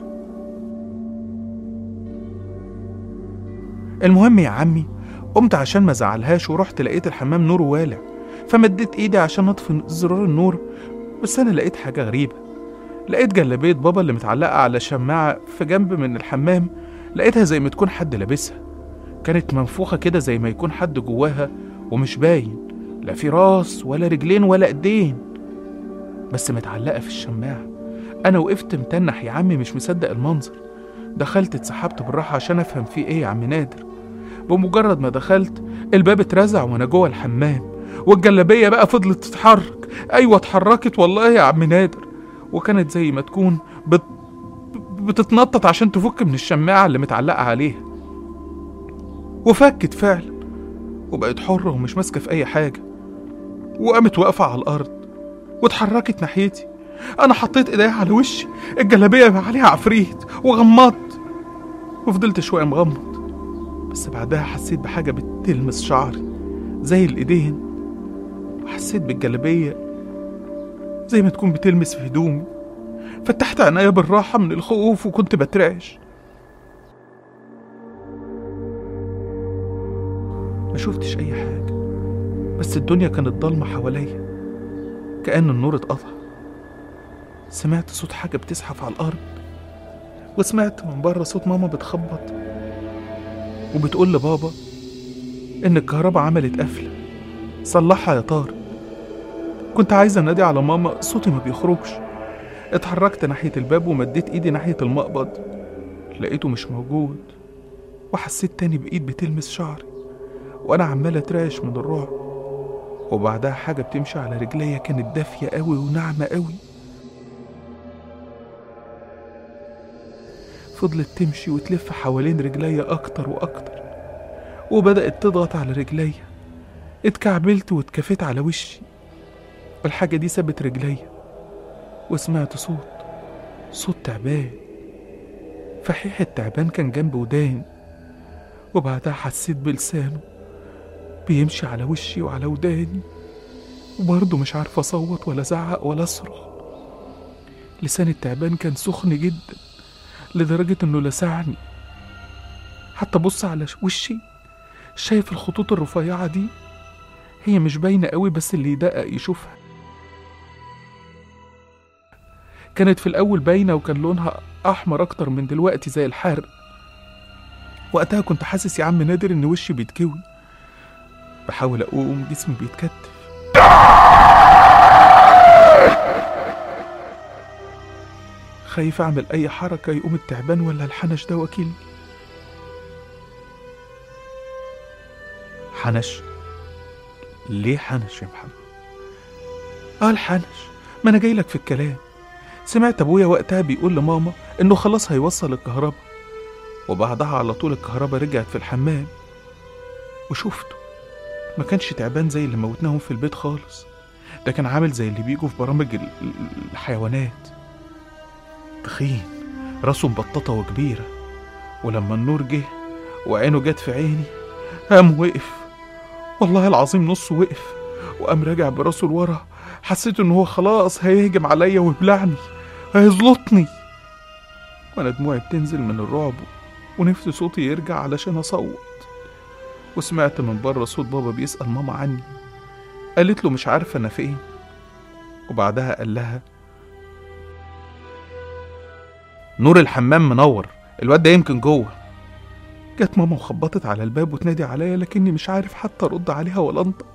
المهم يا عمي قمت عشان ما ازعلهاش ورحت لقيت الحمام نور والع فمديت ايدي عشان اطفي زرار النور بس انا لقيت حاجه غريبه لقيت جلابيه بابا اللي متعلقه على شماعه في جنب من الحمام لقيتها زي ما تكون حد لابسها كانت منفوخه كده زي ما يكون حد جواها ومش باين لا في راس ولا رجلين ولا ايدين بس متعلقه في الشماعه انا وقفت متنح يا عمي مش مصدق المنظر دخلت اتسحبت بالراحه عشان افهم فيه ايه يا عم نادر بمجرد ما دخلت الباب اترزع وانا جوه الحمام والجلابيه بقى فضلت تتحرك ايوه اتحركت والله يا عم نادر وكانت زي ما تكون بت... بتتنطط عشان تفك من الشماعه اللي متعلقه عليها وفكت فعلا وبقت حره ومش ماسكه في اي حاجه وقامت واقفه على الارض واتحركت ناحيتي انا حطيت ايديا على وشي الجلابيه بقى عليها عفريت وغمضت وفضلت شويه مغمض بس بعدها حسيت بحاجه بتلمس شعري زي الايدين وحسيت بالجلابيه زي ما تكون بتلمس في هدومي فتحت عينيا بالراحه من الخوف وكنت بترعش ما شفتش اي حاجه بس الدنيا كانت ضلمه حواليا كأن النور اتقطع سمعت صوت حاجة بتزحف على الأرض وسمعت من بره صوت ماما بتخبط وبتقول لبابا إن الكهرباء عملت قفلة صلحها يا طارق كنت عايزة أنادي على ماما صوتي ما بيخرجش اتحركت ناحية الباب ومديت إيدي ناحية المقبض لقيته مش موجود وحسيت تاني بإيد بتلمس شعري وأنا عمال أترعش من الرعب وبعدها حاجة بتمشي على رجليا كانت دافية قوي وناعمة قوي فضلت تمشي وتلف حوالين رجليا أكتر وأكتر وبدأت تضغط على رجليا اتكعبلت واتكفيت على وشي والحاجة دي سابت رجليا وسمعت صوت صوت تعبان فحيح التعبان كان جنب وداني وبعدها حسيت بلسانه بيمشي على وشي وعلى وداني وبرضه مش عارف أصوت ولا أزعق ولا أصرخ لسان التعبان كان سخن جدا لدرجة إنه لسعني حتى بص على وشي شايف الخطوط الرفيعة دي هي مش باينة قوي بس اللي يدقق يشوفها كانت في الأول باينة وكان لونها أحمر أكتر من دلوقتي زي الحرق وقتها كنت حاسس يا عم نادر إن وشي بيتكوي بحاول أقوم جسمي بيتكتف خايف أعمل أي حركة يقوم التعبان ولا الحنش ده وكيل حنش ليه حنش يا محمد اه الحنش ما انا جاي لك في الكلام سمعت ابويا وقتها بيقول لماما انه خلاص هيوصل الكهرباء وبعدها على طول الكهرباء رجعت في الحمام وشفته ما كانش تعبان زي اللي موتناهم في البيت خالص ده كان عامل زي اللي بيجوا في برامج ال- ال- الحيوانات تخين راسه مبططة وكبيرة ولما النور جه وعينه جت في عيني قام وقف والله العظيم نصه وقف وقام راجع براسه لورا حسيت ان هو خلاص هيهجم عليا ويبلعني هيزلطني وانا دموعي بتنزل من الرعب ونفسي صوتي يرجع علشان اصوت وسمعت من بره صوت بابا بيسأل ماما عني قالت له مش عارفة أنا فين وبعدها قال لها نور الحمام منور الواد ده يمكن جوه جت ماما وخبطت على الباب وتنادي عليا لكني مش عارف حتى ارد عليها ولا انطق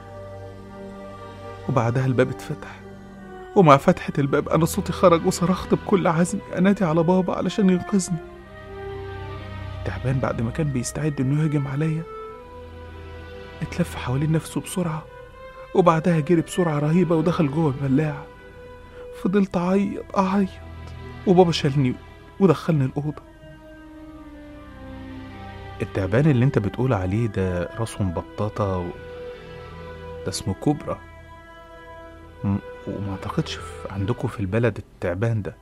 وبعدها الباب اتفتح ومع فتحة الباب أنا صوتي خرج وصرخت بكل عزم أنادي على بابا علشان ينقذني التعبان بعد ما كان بيستعد إنه يهجم عليا اتلف حوالين نفسه بسرعة وبعدها جري بسرعة رهيبة ودخل جوه البلاعة فضلت أعيط أعيط وبابا شالني ودخلني الأوضة التعبان اللي انت بتقول عليه ده راسه مبططة و... ده اسمه كوبرا م... وما اعتقدش في... عندكم في البلد التعبان ده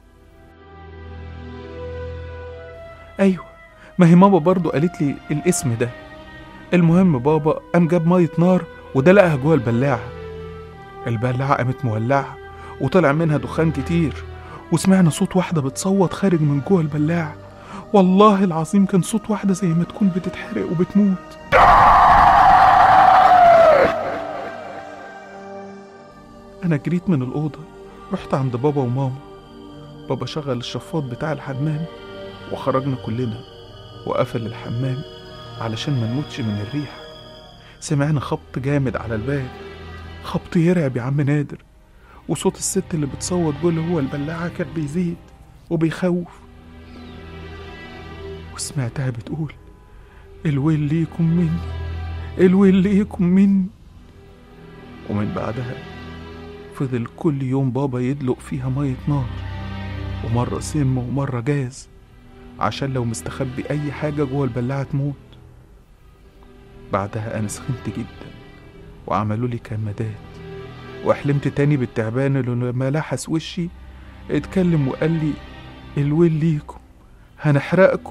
ايوه ما هي ماما برضو قالت لي الاسم ده المهم بابا قام جاب مية نار وده لقاها جوه البلاعة البلاعة قامت مولعة وطلع منها دخان كتير وسمعنا صوت واحدة بتصوت خارج من جوه البلاعة والله العظيم كان صوت واحدة زي ما تكون بتتحرق وبتموت أنا جريت من الأوضة رحت عند بابا وماما بابا شغل الشفاط بتاع الحمام وخرجنا كلنا وقفل الحمام علشان ما نموتش من الريحة سمعنا خبط جامد على الباب خبط يرعب يا عم نادر وصوت الست اللي بتصوت جوه هو البلاعة كان بيزيد وبيخوف وسمعتها بتقول الويل ليكم مني الويل ليكم مني ومن بعدها فضل كل يوم بابا يدلق فيها مية نار ومرة سم ومرة جاز عشان لو مستخبي أي حاجة جوه البلاعة تموت بعدها أنا سخنت جدا وعملوا لي كمادات وحلمت تاني بالتعبان اللي لما لحس وشي اتكلم وقال لي الويل ليكم هنحرقكم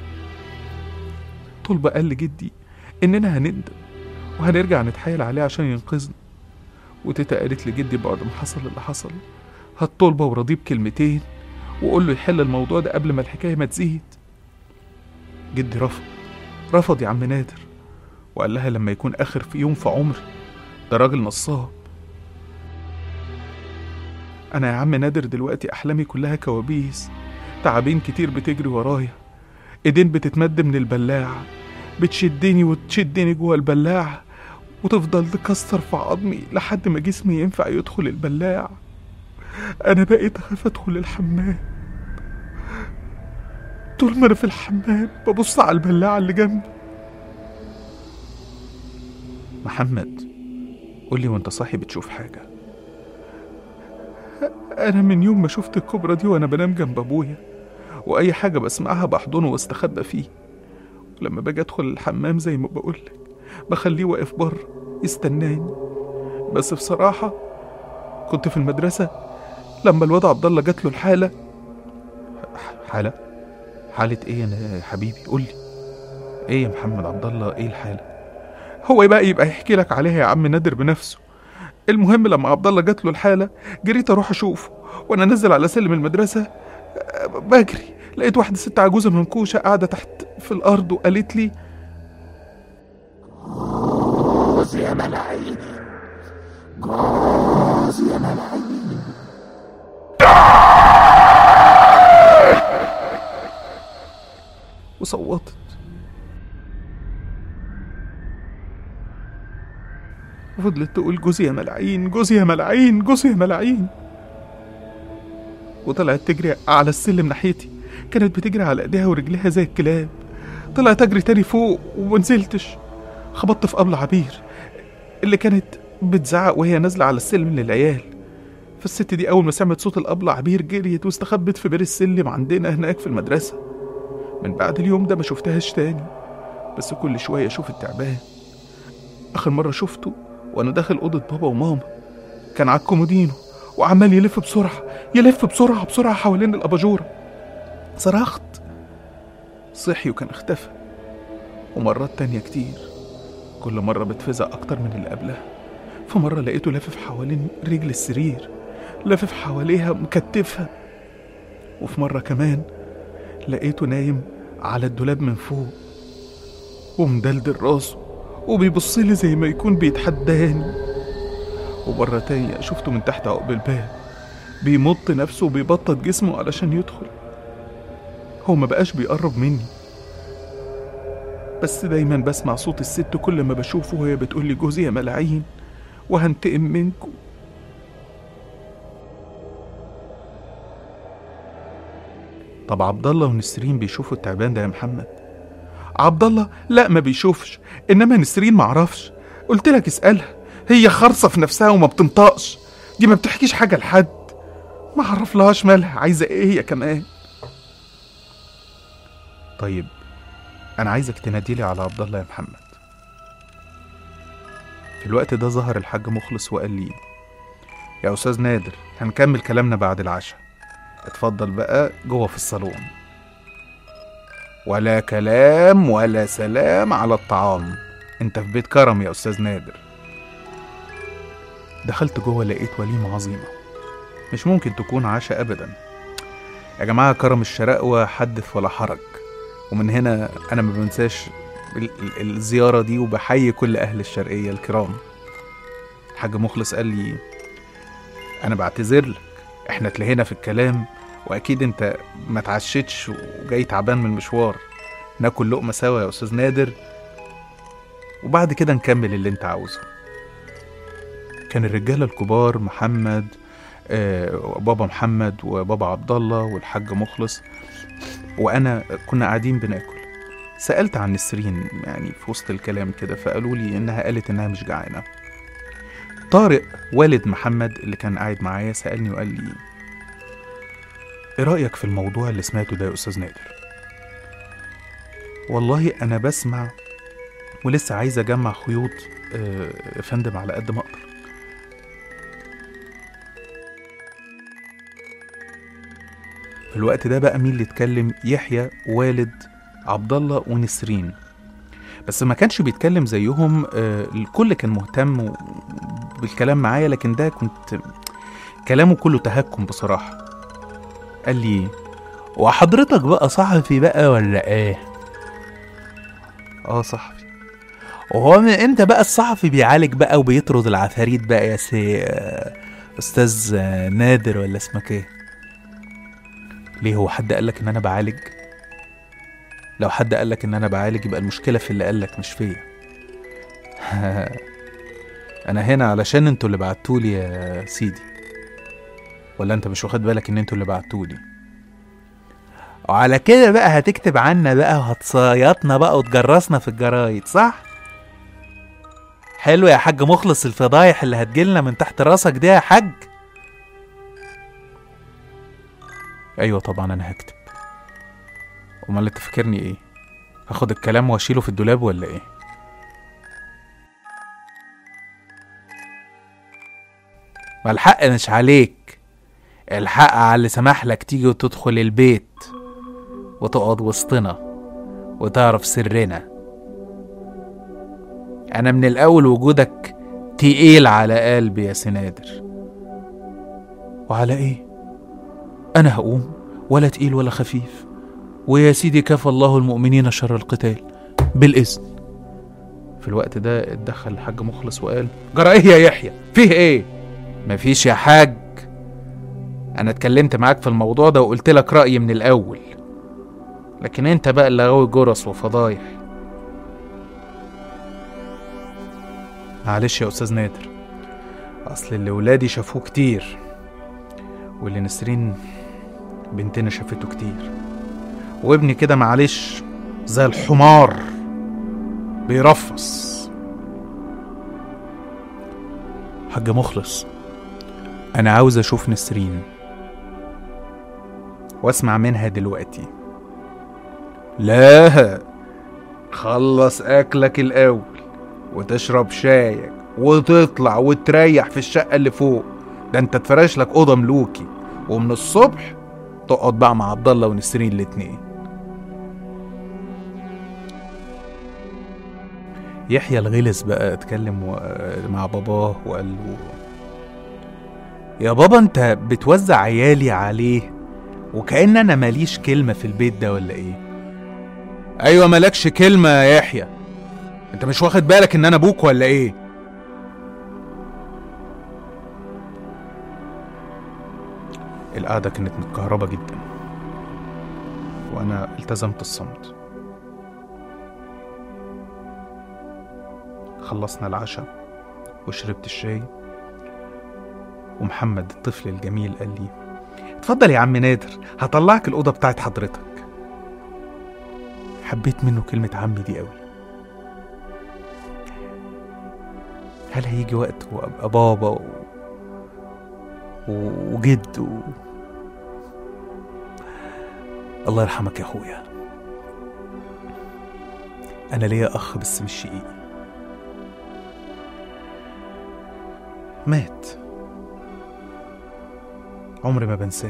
طلبة قال لجدي إننا هنندم وهنرجع نتحايل عليه عشان ينقذنا وتيتا قالت لجدي بعد ما حصل اللي حصل هات طلبة ورضيه بكلمتين وقول له يحل الموضوع ده قبل ما الحكاية ما تزيد جدي رفض رفض يا عم نادر وقال لها لما يكون آخر في يوم في عمري ده راجل نصاب أنا يا عم نادر دلوقتي أحلامي كلها كوابيس تعابين كتير بتجري ورايا ايدين بتتمد من البلاعة بتشدني وتشدني جوه البلاعة وتفضل تكسر في عظمي لحد ما جسمي ينفع يدخل البلاعة أنا بقيت أخاف أدخل الحمام طول ما أنا في الحمام ببص على البلاعة اللي جنبي محمد قولي وانت صاحي بتشوف حاجة أنا من يوم ما شفت الكبرى دي وأنا بنام جنب أبويا وأي حاجة بسمعها بحضنه واستخبى فيه ولما باجي أدخل الحمام زي ما بقولك بخليه واقف بره يستناني بس بصراحة كنت في المدرسة لما الواد عبد الله جات له الحالة حالة؟ حالة ايه يا حبيبي قولي ايه يا محمد عبد الله ايه الحالة؟ هو بقى يبقى يحكي لك عليها يا عم نادر بنفسه المهم لما عبد الله جات له الحالة جريت اروح اشوفه وانا نازل على سلم المدرسة أه، بجري لقيت واحدة ست عجوزة منكوشة قاعدة تحت في الأرض وقالت لي جوز يا ملاعين جوز يا ملاعين وصوتت وفضلت تقول جوزي يا ملاعين جوزي يا ملاعين جوزي يا ملاعين وطلعت تجري على السلم ناحيتي كانت بتجري على ايديها ورجليها زي الكلاب طلعت اجري تاني فوق ومنزلتش خبطت في قبل عبير اللي كانت بتزعق وهي نازله على السلم للعيال فالست دي اول ما سمعت صوت الابله عبير جريت واستخبت في بير السلم عندنا هناك في المدرسه من بعد اليوم ده ما شفتهاش تاني بس كل شويه اشوف التعبان اخر مره شفته وانا داخل اوضه بابا وماما كان على الكومودينو وعمال يلف بسرعه يلف بسرعه بسرعه حوالين الاباجوره صرخت صحي وكان اختفى ومرات تانية كتير كل مرة بتفزع أكتر من اللي قبلها فمرة لقيته لافف حوالين رجل السرير لافف حواليها مكتفها وفي مرة كمان لقيته نايم على الدولاب من فوق ومدلدل راسه وبيبصلي زي ما يكون بيتحداني ومرة تانية شفته من تحت عقب الباب بيمط نفسه وبيبطط جسمه علشان يدخل هو ما بقاش بيقرب مني بس دايما بسمع صوت الست كل ما بشوفه وهي بتقول لي جوزي يا ملاعين وهنتقم منكم طب عبد الله ونسرين بيشوفوا التعبان ده يا محمد عبد الله لا ما بيشوفش انما نسرين ما اعرفش قلت لك اسالها هي خرصه في نفسها وما بتنطقش دي ما بتحكيش حاجه لحد ما اعرفلهاش مالها عايزه ايه هي كمان طيب انا عايزك تناديلي على عبد الله يا محمد في الوقت ده ظهر الحاج مخلص وقال لي يا استاذ نادر هنكمل كلامنا بعد العشاء اتفضل بقى جوه في الصالون ولا كلام ولا سلام على الطعام انت في بيت كرم يا استاذ نادر دخلت جوه لقيت وليمة عظيمة مش ممكن تكون عشاء ابدا يا جماعة كرم الشراقوة حدث ولا حرج ومن هنا انا ما بنساش ال- ال- الزيارة دي وبحيي كل اهل الشرقية الكرام الحاج مخلص قال لي انا بعتذر لك احنا اتلهينا في الكلام واكيد انت ما اتعشتش وجاي تعبان من المشوار ناكل لقمه سوا يا استاذ نادر وبعد كده نكمل اللي انت عاوزه كان الرجاله الكبار محمد آه بابا محمد وبابا عبد الله والحاج مخلص وانا كنا قاعدين بناكل سالت عن نسرين يعني في وسط الكلام كده فقالوا لي انها قالت انها مش جعانه طارق والد محمد اللي كان قاعد معايا سالني وقال لي ايه رأيك في الموضوع اللي سمعته ده يا أستاذ نادر؟ والله أنا بسمع ولسه عايز أجمع خيوط آه، يا فندم على قد ما أقدر في الوقت ده بقى مين اللي اتكلم يحيى والد عبد الله ونسرين بس ما كانش بيتكلم زيهم آه، الكل كان مهتم و- بالكلام معايا لكن ده كنت كلامه كله تهكم بصراحه قال لي وحضرتك بقى صحفي بقى ولا ايه اه صحفي وهو من امتى بقى الصحفي بيعالج بقى وبيطرد العفاريت بقى يا سي استاذ نادر ولا اسمك ايه ليه هو حد قالك ان انا بعالج لو حد قالك ان انا بعالج يبقى المشكله في اللي قالك مش فيا انا هنا علشان انتوا اللي بعتولي يا سيدي ولا انت مش واخد بالك ان انتوا اللي بعتولي وعلى كده بقى هتكتب عنا بقى وهتصيطنا بقى وتجرسنا في الجرايد صح حلو يا حاج مخلص الفضايح اللي هتجيلنا من تحت راسك دي يا حاج ايوه طبعا انا هكتب امال انت فاكرني ايه هاخد الكلام واشيله في الدولاب ولا ايه ما الحق مش عليك الحق على اللي سمح لك تيجي وتدخل البيت وتقعد وسطنا وتعرف سرنا انا من الاول وجودك تقيل على قلبي يا سنادر وعلى ايه انا هقوم ولا تقيل ولا خفيف ويا سيدي كفى الله المؤمنين شر القتال بالاذن في الوقت ده اتدخل الحاج مخلص وقال جرى ايه يا يحيى فيه ايه مفيش يا حاج انا اتكلمت معاك في الموضوع ده وقلت لك رايي من الاول لكن انت بقى اللي غاوي جرس وفضايح معلش يا استاذ نادر اصل اللي ولادي شافوه كتير واللي نسرين بنتنا شافته كتير وابني كده معلش زي الحمار بيرفص حاج مخلص انا عاوز اشوف نسرين واسمع منها دلوقتي لا خلص اكلك الاول وتشرب شايك وتطلع وتريح في الشقة اللي فوق ده انت تفرش لك اوضه ملوكي ومن الصبح تقعد بقى مع عبد الله ونسرين الاتنين يحيى الغلس بقى اتكلم و- مع باباه وقال له يا بابا انت بتوزع عيالي عليه وكأن انا ماليش كلمة في البيت ده ولا ايه ايوه مالكش كلمة يا يحيى انت مش واخد بالك ان انا ابوك ولا ايه القعدة كانت متكهربة جدا وأنا التزمت الصمت خلصنا العشاء وشربت الشاي ومحمد الطفل الجميل قال لي اتفضل يا عم نادر هطلعك الأوضة بتاعت حضرتك حبيت منه كلمة عمي دي قوي هل هيجي وقت وابقى بابا و... و- وجد و... الله يرحمك يا اخويا انا ليا اخ بس مش شقيقي مات عمري ما بنساه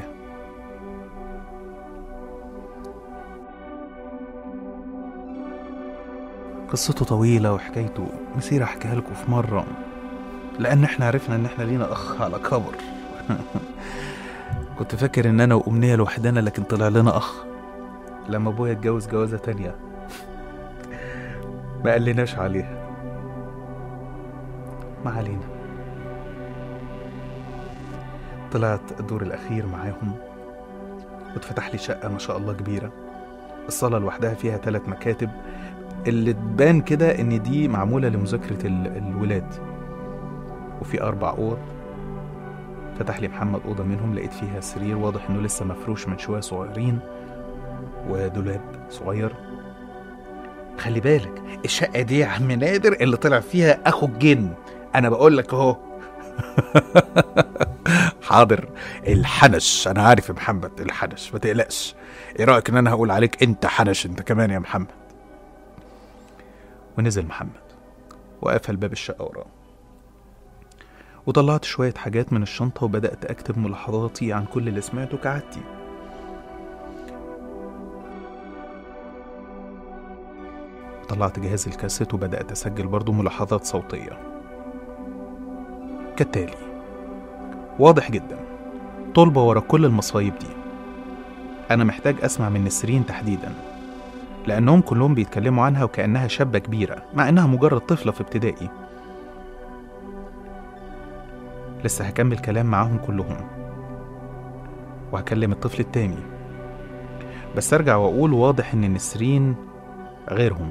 قصته طويلة وحكايته مسير احكيها لكم في مرة لأن احنا عرفنا إن احنا لينا أخ على كبر كنت فاكر إن أنا وأمنية لوحدنا لكن طلع لنا أخ لما أبويا اتجوز جوازة تانية ما قالناش عليها ما علينا طلعت الدور الأخير معاهم واتفتح لي شقة ما شاء الله كبيرة الصالة لوحدها فيها ثلاث مكاتب اللي تبان كده ان دي معمولة لمذاكرة ال- الولاد وفي اربع اوض فتح لي محمد اوضة منهم لقيت فيها سرير واضح انه لسه مفروش من شوية صغيرين ودولاب صغير خلي بالك الشقة دي يا عم نادر اللي طلع فيها اخو الجن انا بقول لك اهو حاضر الحنش انا عارف يا محمد الحنش ما تقلقش ايه رايك ان انا هقول عليك انت حنش انت كمان يا محمد ونزل محمد وقفل باب الشقة وراه وطلعت شوية حاجات من الشنطة وبدأت أكتب ملاحظاتي عن كل اللي سمعته كعادتي طلعت جهاز الكاسيت وبدأت أسجل برضو ملاحظات صوتية كالتالي واضح جدا طلبة ورا كل المصايب دي أنا محتاج أسمع من نسرين تحديدا لأنهم كلهم بيتكلموا عنها وكأنها شابة كبيرة مع إنها مجرد طفلة في ابتدائي لسه هكمل كلام معاهم كلهم وهكلم الطفل التاني بس ارجع واقول واضح ان نسرين غيرهم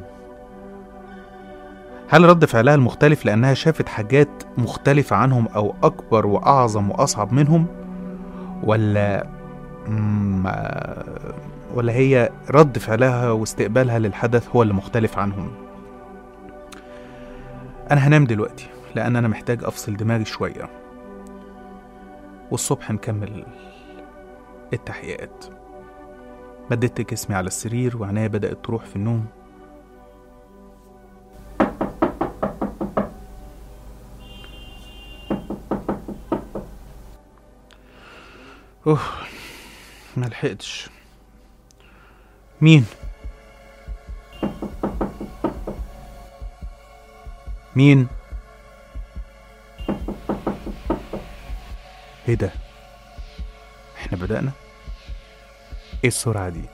هل رد فعلها المختلف لانها شافت حاجات مختلفة عنهم او اكبر واعظم واصعب منهم ولا مم، آه، ولا هي رد فعلها واستقبالها للحدث هو اللي مختلف عنهم انا هنام دلوقتي لان انا محتاج افصل دماغي شوية والصبح نكمل التحقيقات مددت جسمي على السرير وعينيا بدأت تروح في النوم اوه ملحقتش مين مين ايه ده احنا بدأنا ايه السرعة دي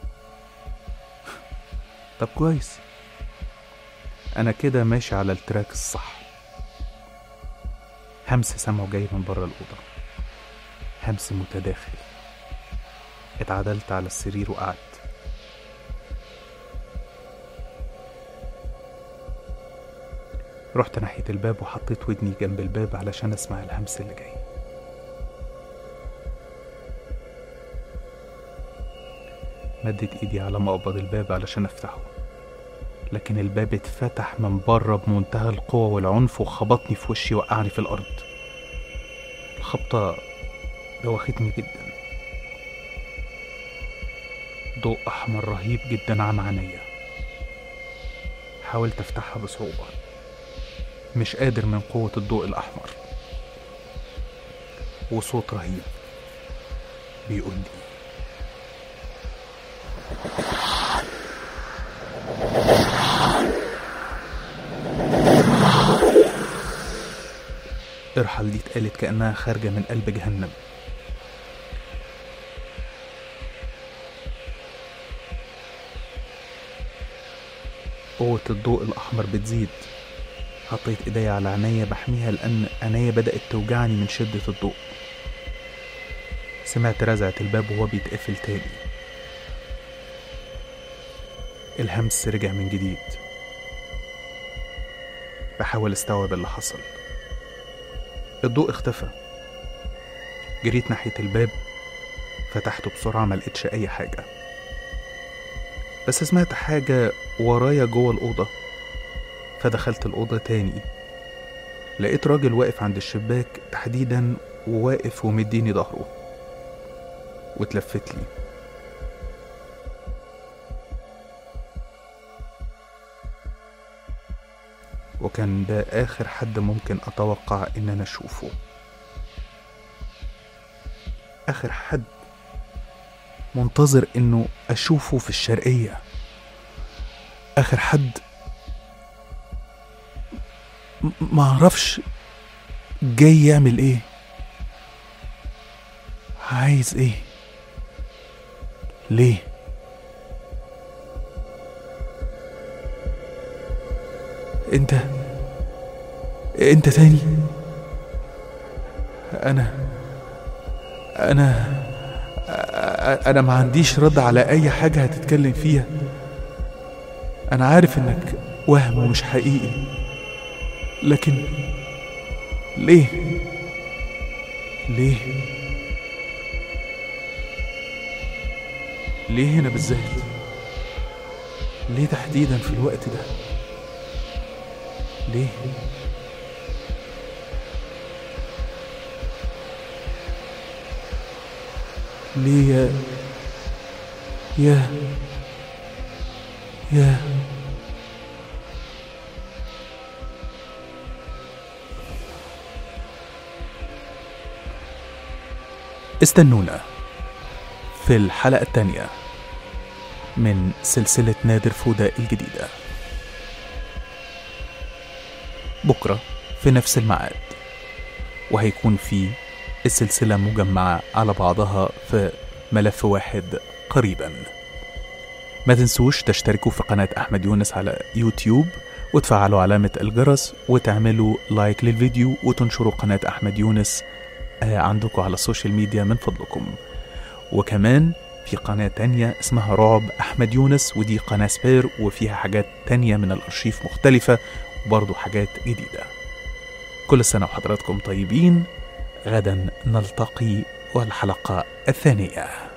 طب كويس انا كده ماشي على التراك الصح همس سمعه جاي من بره الأوضة همس متداخل اتعدلت على السرير وقعدت رحت ناحية الباب وحطيت ودني جنب الباب علشان اسمع الهمس اللي جاي مدت ايدي على مقبض الباب علشان افتحه لكن الباب اتفتح من بره بمنتهى القوة والعنف وخبطني في وشي وقعني في الأرض الخبطة دوختني جدا ضوء أحمر رهيب جدا عم عينيا حاولت أفتحها بصعوبة مش قادر من قوة الضوء الأحمر وصوت رهيب بيقول لي ارحل دي اتقالت كأنها خارجة من قلب جهنم قوة الضوء الأحمر بتزيد حطيت ايديا على عينيا بحميها لأن عينيا بدأت توجعني من شدة الضوء سمعت رزعة الباب وهو بيتقفل تاني الهمس رجع من جديد بحاول استوعب اللي حصل الضوء اختفى جريت ناحية الباب فتحته بسرعة ما لقيتش أي حاجة بس سمعت حاجة ورايا جوه الأوضة فدخلت الأوضة تاني لقيت راجل واقف عند الشباك تحديدا وواقف ومديني ظهره واتلفت لي وكان ده آخر حد ممكن أتوقع إن أنا أشوفه آخر حد منتظر إنه أشوفه في الشرقية آخر حد م- معرفش جاي يعمل إيه عايز إيه ليه انت انت تاني انا انا أ- انا ما عنديش رد على اي حاجه هتتكلم فيها انا عارف انك وهم ومش حقيقي لكن ليه ليه ليه هنا بالذات ليه تحديدا في الوقت ده ليه ليه يا يا يا استنونا في الحلقة الثانية من سلسلة نادر فودة الجديدة بكرة في نفس الميعاد وهيكون في السلسلة مجمعة على بعضها في ملف واحد قريبا ما تنسوش تشتركوا في قناة أحمد يونس على يوتيوب وتفعلوا علامة الجرس وتعملوا لايك للفيديو وتنشروا قناة أحمد يونس آه، عندكم على السوشيال ميديا من فضلكم وكمان في قناة تانية اسمها رعب أحمد يونس ودي قناة سبير وفيها حاجات تانية من الأرشيف مختلفة وبرضه حاجات جديدة كل سنة وحضراتكم طيبين غدا نلتقي والحلقة الثانية